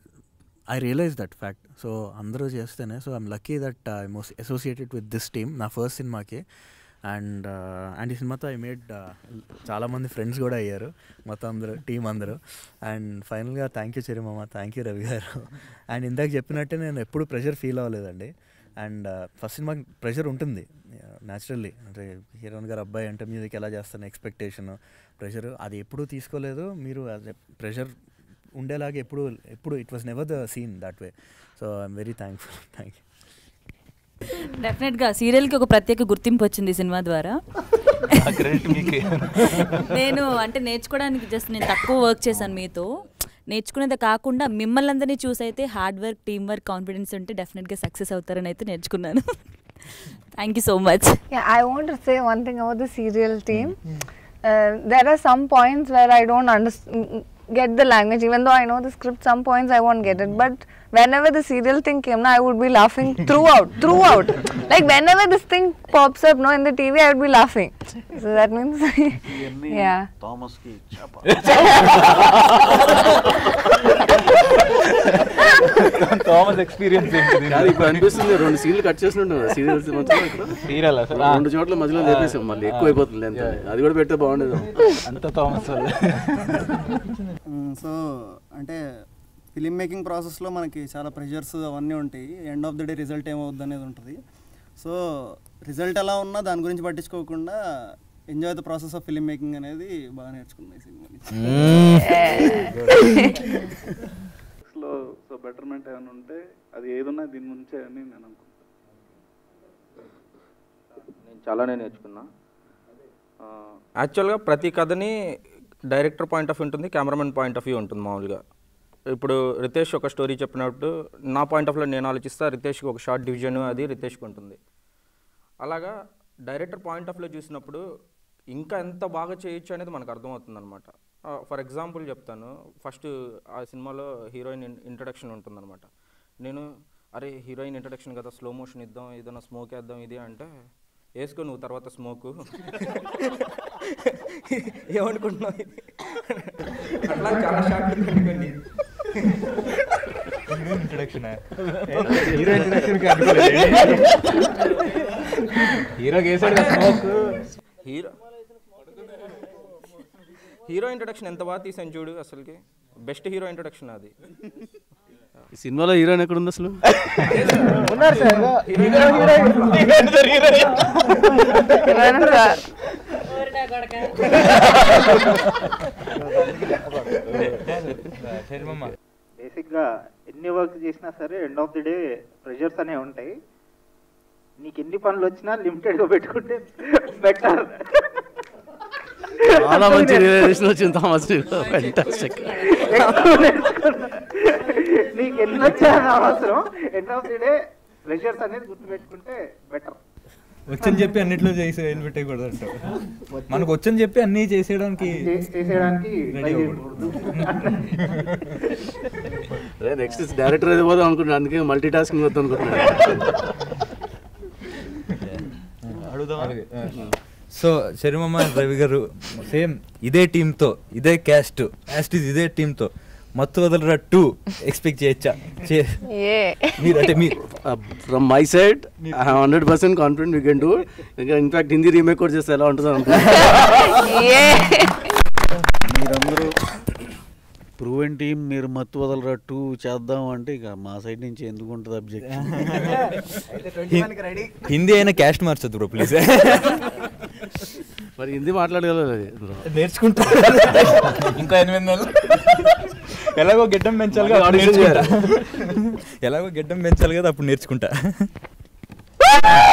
I realise that fact so అందరూ చేస్తేనే so I'm lucky that I most associated with this team నా ఫస్ట్ సినిమాకి అండ్ అండ్ ఈ సినిమాతో ఐ మేడ్ చాలామంది ఫ్రెండ్స్ కూడా అయ్యారు మొత్తం అందరూ టీం అందరూ అండ్ ఫైనల్గా థ్యాంక్ యూ చెరిమామ thank you Ravi garu and ఇందాక చెప్పినట్టే నేను ఎప్పుడు ప్రెషర్ ఫీల్ అవ్వలేదండి అండ్ ఫస్ట్ సినిమాకి ప్రెషర్ ఉంటుంది న్యాచురల్లీ అంటే హీరోయిన్ గారు అబ్బాయి అంటే మ్యూజిక్ ఎలా చేస్తాను ఎక్స్పెక్టేషన్ ప్రెషర్ అది ఎప్పుడూ తీసుకోలేదు మీరు ప్రెషర్ ఉండేలాగా ఎప్పుడు ఎప్పుడు it was never the scene that way so I'm very thankful thank you
డెఫినెట్గా సీరియల్కి ఒక ప్రత్యేక గుర్తింపు వచ్చింది ఈ సినిమా ద్వారా
క్రెడిట్ మీకే
నేను అంటే నేర్చుకోవడానికి జస్ట్ నేను తక్కువ వర్క్ చేశాను మీతో నేర్చుకునేది కాకుండా మిమ్మల్ని అందరినీ చూసి అయితే hard work team work confidence ఉంటే డెఫినెట్గా సక్సెస్ అవుతారని అయితే నేర్చుకున్నాను thank you so much
Yeah, I want to say one thing about the serial team. Uh, there are some points where I don't understand get the language even though i know the script some points i won't get it but whenever the serial thing came na, i would be laughing throughout throughout like whenever this thing pops up no in the tv i would be laughing so that means yeah
థామస్కి
Thomas experience ఏంటి
కాదు ఇప్పుడు అనిపిస్తుంది రెండు సీన్లు cut చేసినట్టు serials మధ్యలో ఇక్కడ
Serial ఆ సార్?
రెండు చోట్ల మధ్యలో లేపేసాం మళ్ళీ ఎక్కువ అయిపోతుంది ఎంత అది కూడా పెడితే బాగుండేది
అంత థామస్
సో అంటే ఫిలిం మేకింగ్ ప్రాసెస్లో మనకి చాలా ప్రెషర్స్ అవన్నీ ఉంటాయి end of the day result ఏమవుద్ది అనేది ఉంటుంది సో రిజల్ట్ ఎలా ఉన్నా దాని గురించి పట్టించుకోకుండా enjoy the process of film making అనేది బాగా నేర్చుకున్నాయి ఈ సినిమా
లో సో బెటర్మెంట్ ఏమైనా ఉంటే అది ఏదున్నా దీని నుంచే అని నేను అనుకుంటాను
నేను చాలానే నేర్చుకున్నా యాక్చువల్గా ప్రతి కథని డైరెక్టర్ పాయింట్ ఆఫ్ వ్యూ ఉంటుంది కెమెరామెన్ పాయింట్ ఆఫ్ వ్యూ ఉంటుంది మామూలుగా ఇప్పుడు రితేష్ ఒక స్టోరీ చెప్పినప్పుడు నా పాయింట్ ఆఫ్ వ్యూ నేను ఆలోచిస్తా రితేష్కి ఒక షార్ట్ డివిజన్ అది రితేష్కి ఉంటుంది అలాగా డైరెక్టర్ పాయింట్ ఆఫ్ వ్యూ చూసినప్పుడు ఇంకా ఎంత బాగా చేయొచ్చు అనేది మనకు అర్థమవుతుంది అనమాట ఫర్ ఎగ్జాంపుల్ చెప్తాను ఫస్ట్ ఆ సినిమాలో హీరోయిన్ ఇంట్రడక్షన్ ఉంటుందన్నమాట నేను అరే హీరోయిన్ ఇంట్రడక్షన్ కదా స్లో మోషన్ ఇద్దాం ఏదైనా స్మోక్ వేద్దాం ఇది అంటే వేసుకో నువ్వు తర్వాత స్మోకు ఏమనుకుంటున్నావు ఇది? అట్లా చాలా షార్ట్లు పెట్టుకోండి
ఇంట్రడక్షన్
హీరో introduction కి
హీరోకి వేసాడు కదా smoke.
హీరో హీరో ఇంట్రడక్షన్ ఎంత బాగా తీసాను చూడు అసలుకి బెస్ట్ హీరో ఇంట్రడక్షన్ అది
ఈ సినిమాలో హీరోయిన్ ఎక్కడ ఉంది అసలు
ఉన్నారు సార్ హీరో
బేసిక్గా ఎన్ని వర్క్ చేసినా సరే end of the day pressures అనేవి ఉంటాయి నీకు ఎన్ని పనులు వచ్చినా లిమిటెడ్గా పెట్టుకుంటే బెటర్
చాలా మంచి రియలైజేషన్ వచ్చింది థామస్ ఫ్యాంటాస్టిక్
నీకు ఎన్ని వచ్చా అవసరం end of the day pressures అనేది గుర్తుపెట్టుకుంటే బెటర్
వచ్చని చెప్పి అన్నిట్లో చేసి వదిలి పెట్టకూడదు అంటావు మనకు వచ్చని చెప్పి అన్నీ చేసేయడానికి
చేసేయడానికి
రెడీ
try
అవ్వకూడదు
అదే నెక్స్ట్ డైరెక్టర్ ఏది పోదాం అనుకుంటున్నాను అందుకే మల్టీ టాస్కింగ్ వద్దాం అనుకుంటున్నాను
సో శర్మమ్మ రవి గారు సేమ్ ఇదే టీంతో ఇదే క్యాస్ట్ క్యాస్ట్ ఇదే టీంతో మత్తు వదలరా టూ ఎక్స్పెక్ట్ చేయొచ్చా చే- మీరు అంటే మీరు
from my side I hundred percent confident we can do ఇంకా ఇన్ఫాక్ట్ హిందీ రీమేక్ కూడా చేస్తే ఎలా ఉంటుంది
మీరందరూ ప్రూవెన్ టీం మీరు మత్తు వదలరా టూ చేద్దాం అంటే ఇక మా సైడ్ నుంచి ఎందుకు ఉంటుంది అబ్జెక్షన్
హిందీ అయినా క్యాస్ట్ మార్చొద్దు బ్రో ప్లీజ్
మరి హిందీ మాట్లాడగలరు
నేర్చుకుంటా ఇంకా ఎనిమిది నెలలు ఎలాగో గెడ్డం పెంచాలి కదా
మళ్ళీ
అప్పుడు
audition
నేర్చుకుంటా. ఎలాగో గెడ్డం పెంచాలి కదా అప్పుడు నేర్చుకుంటా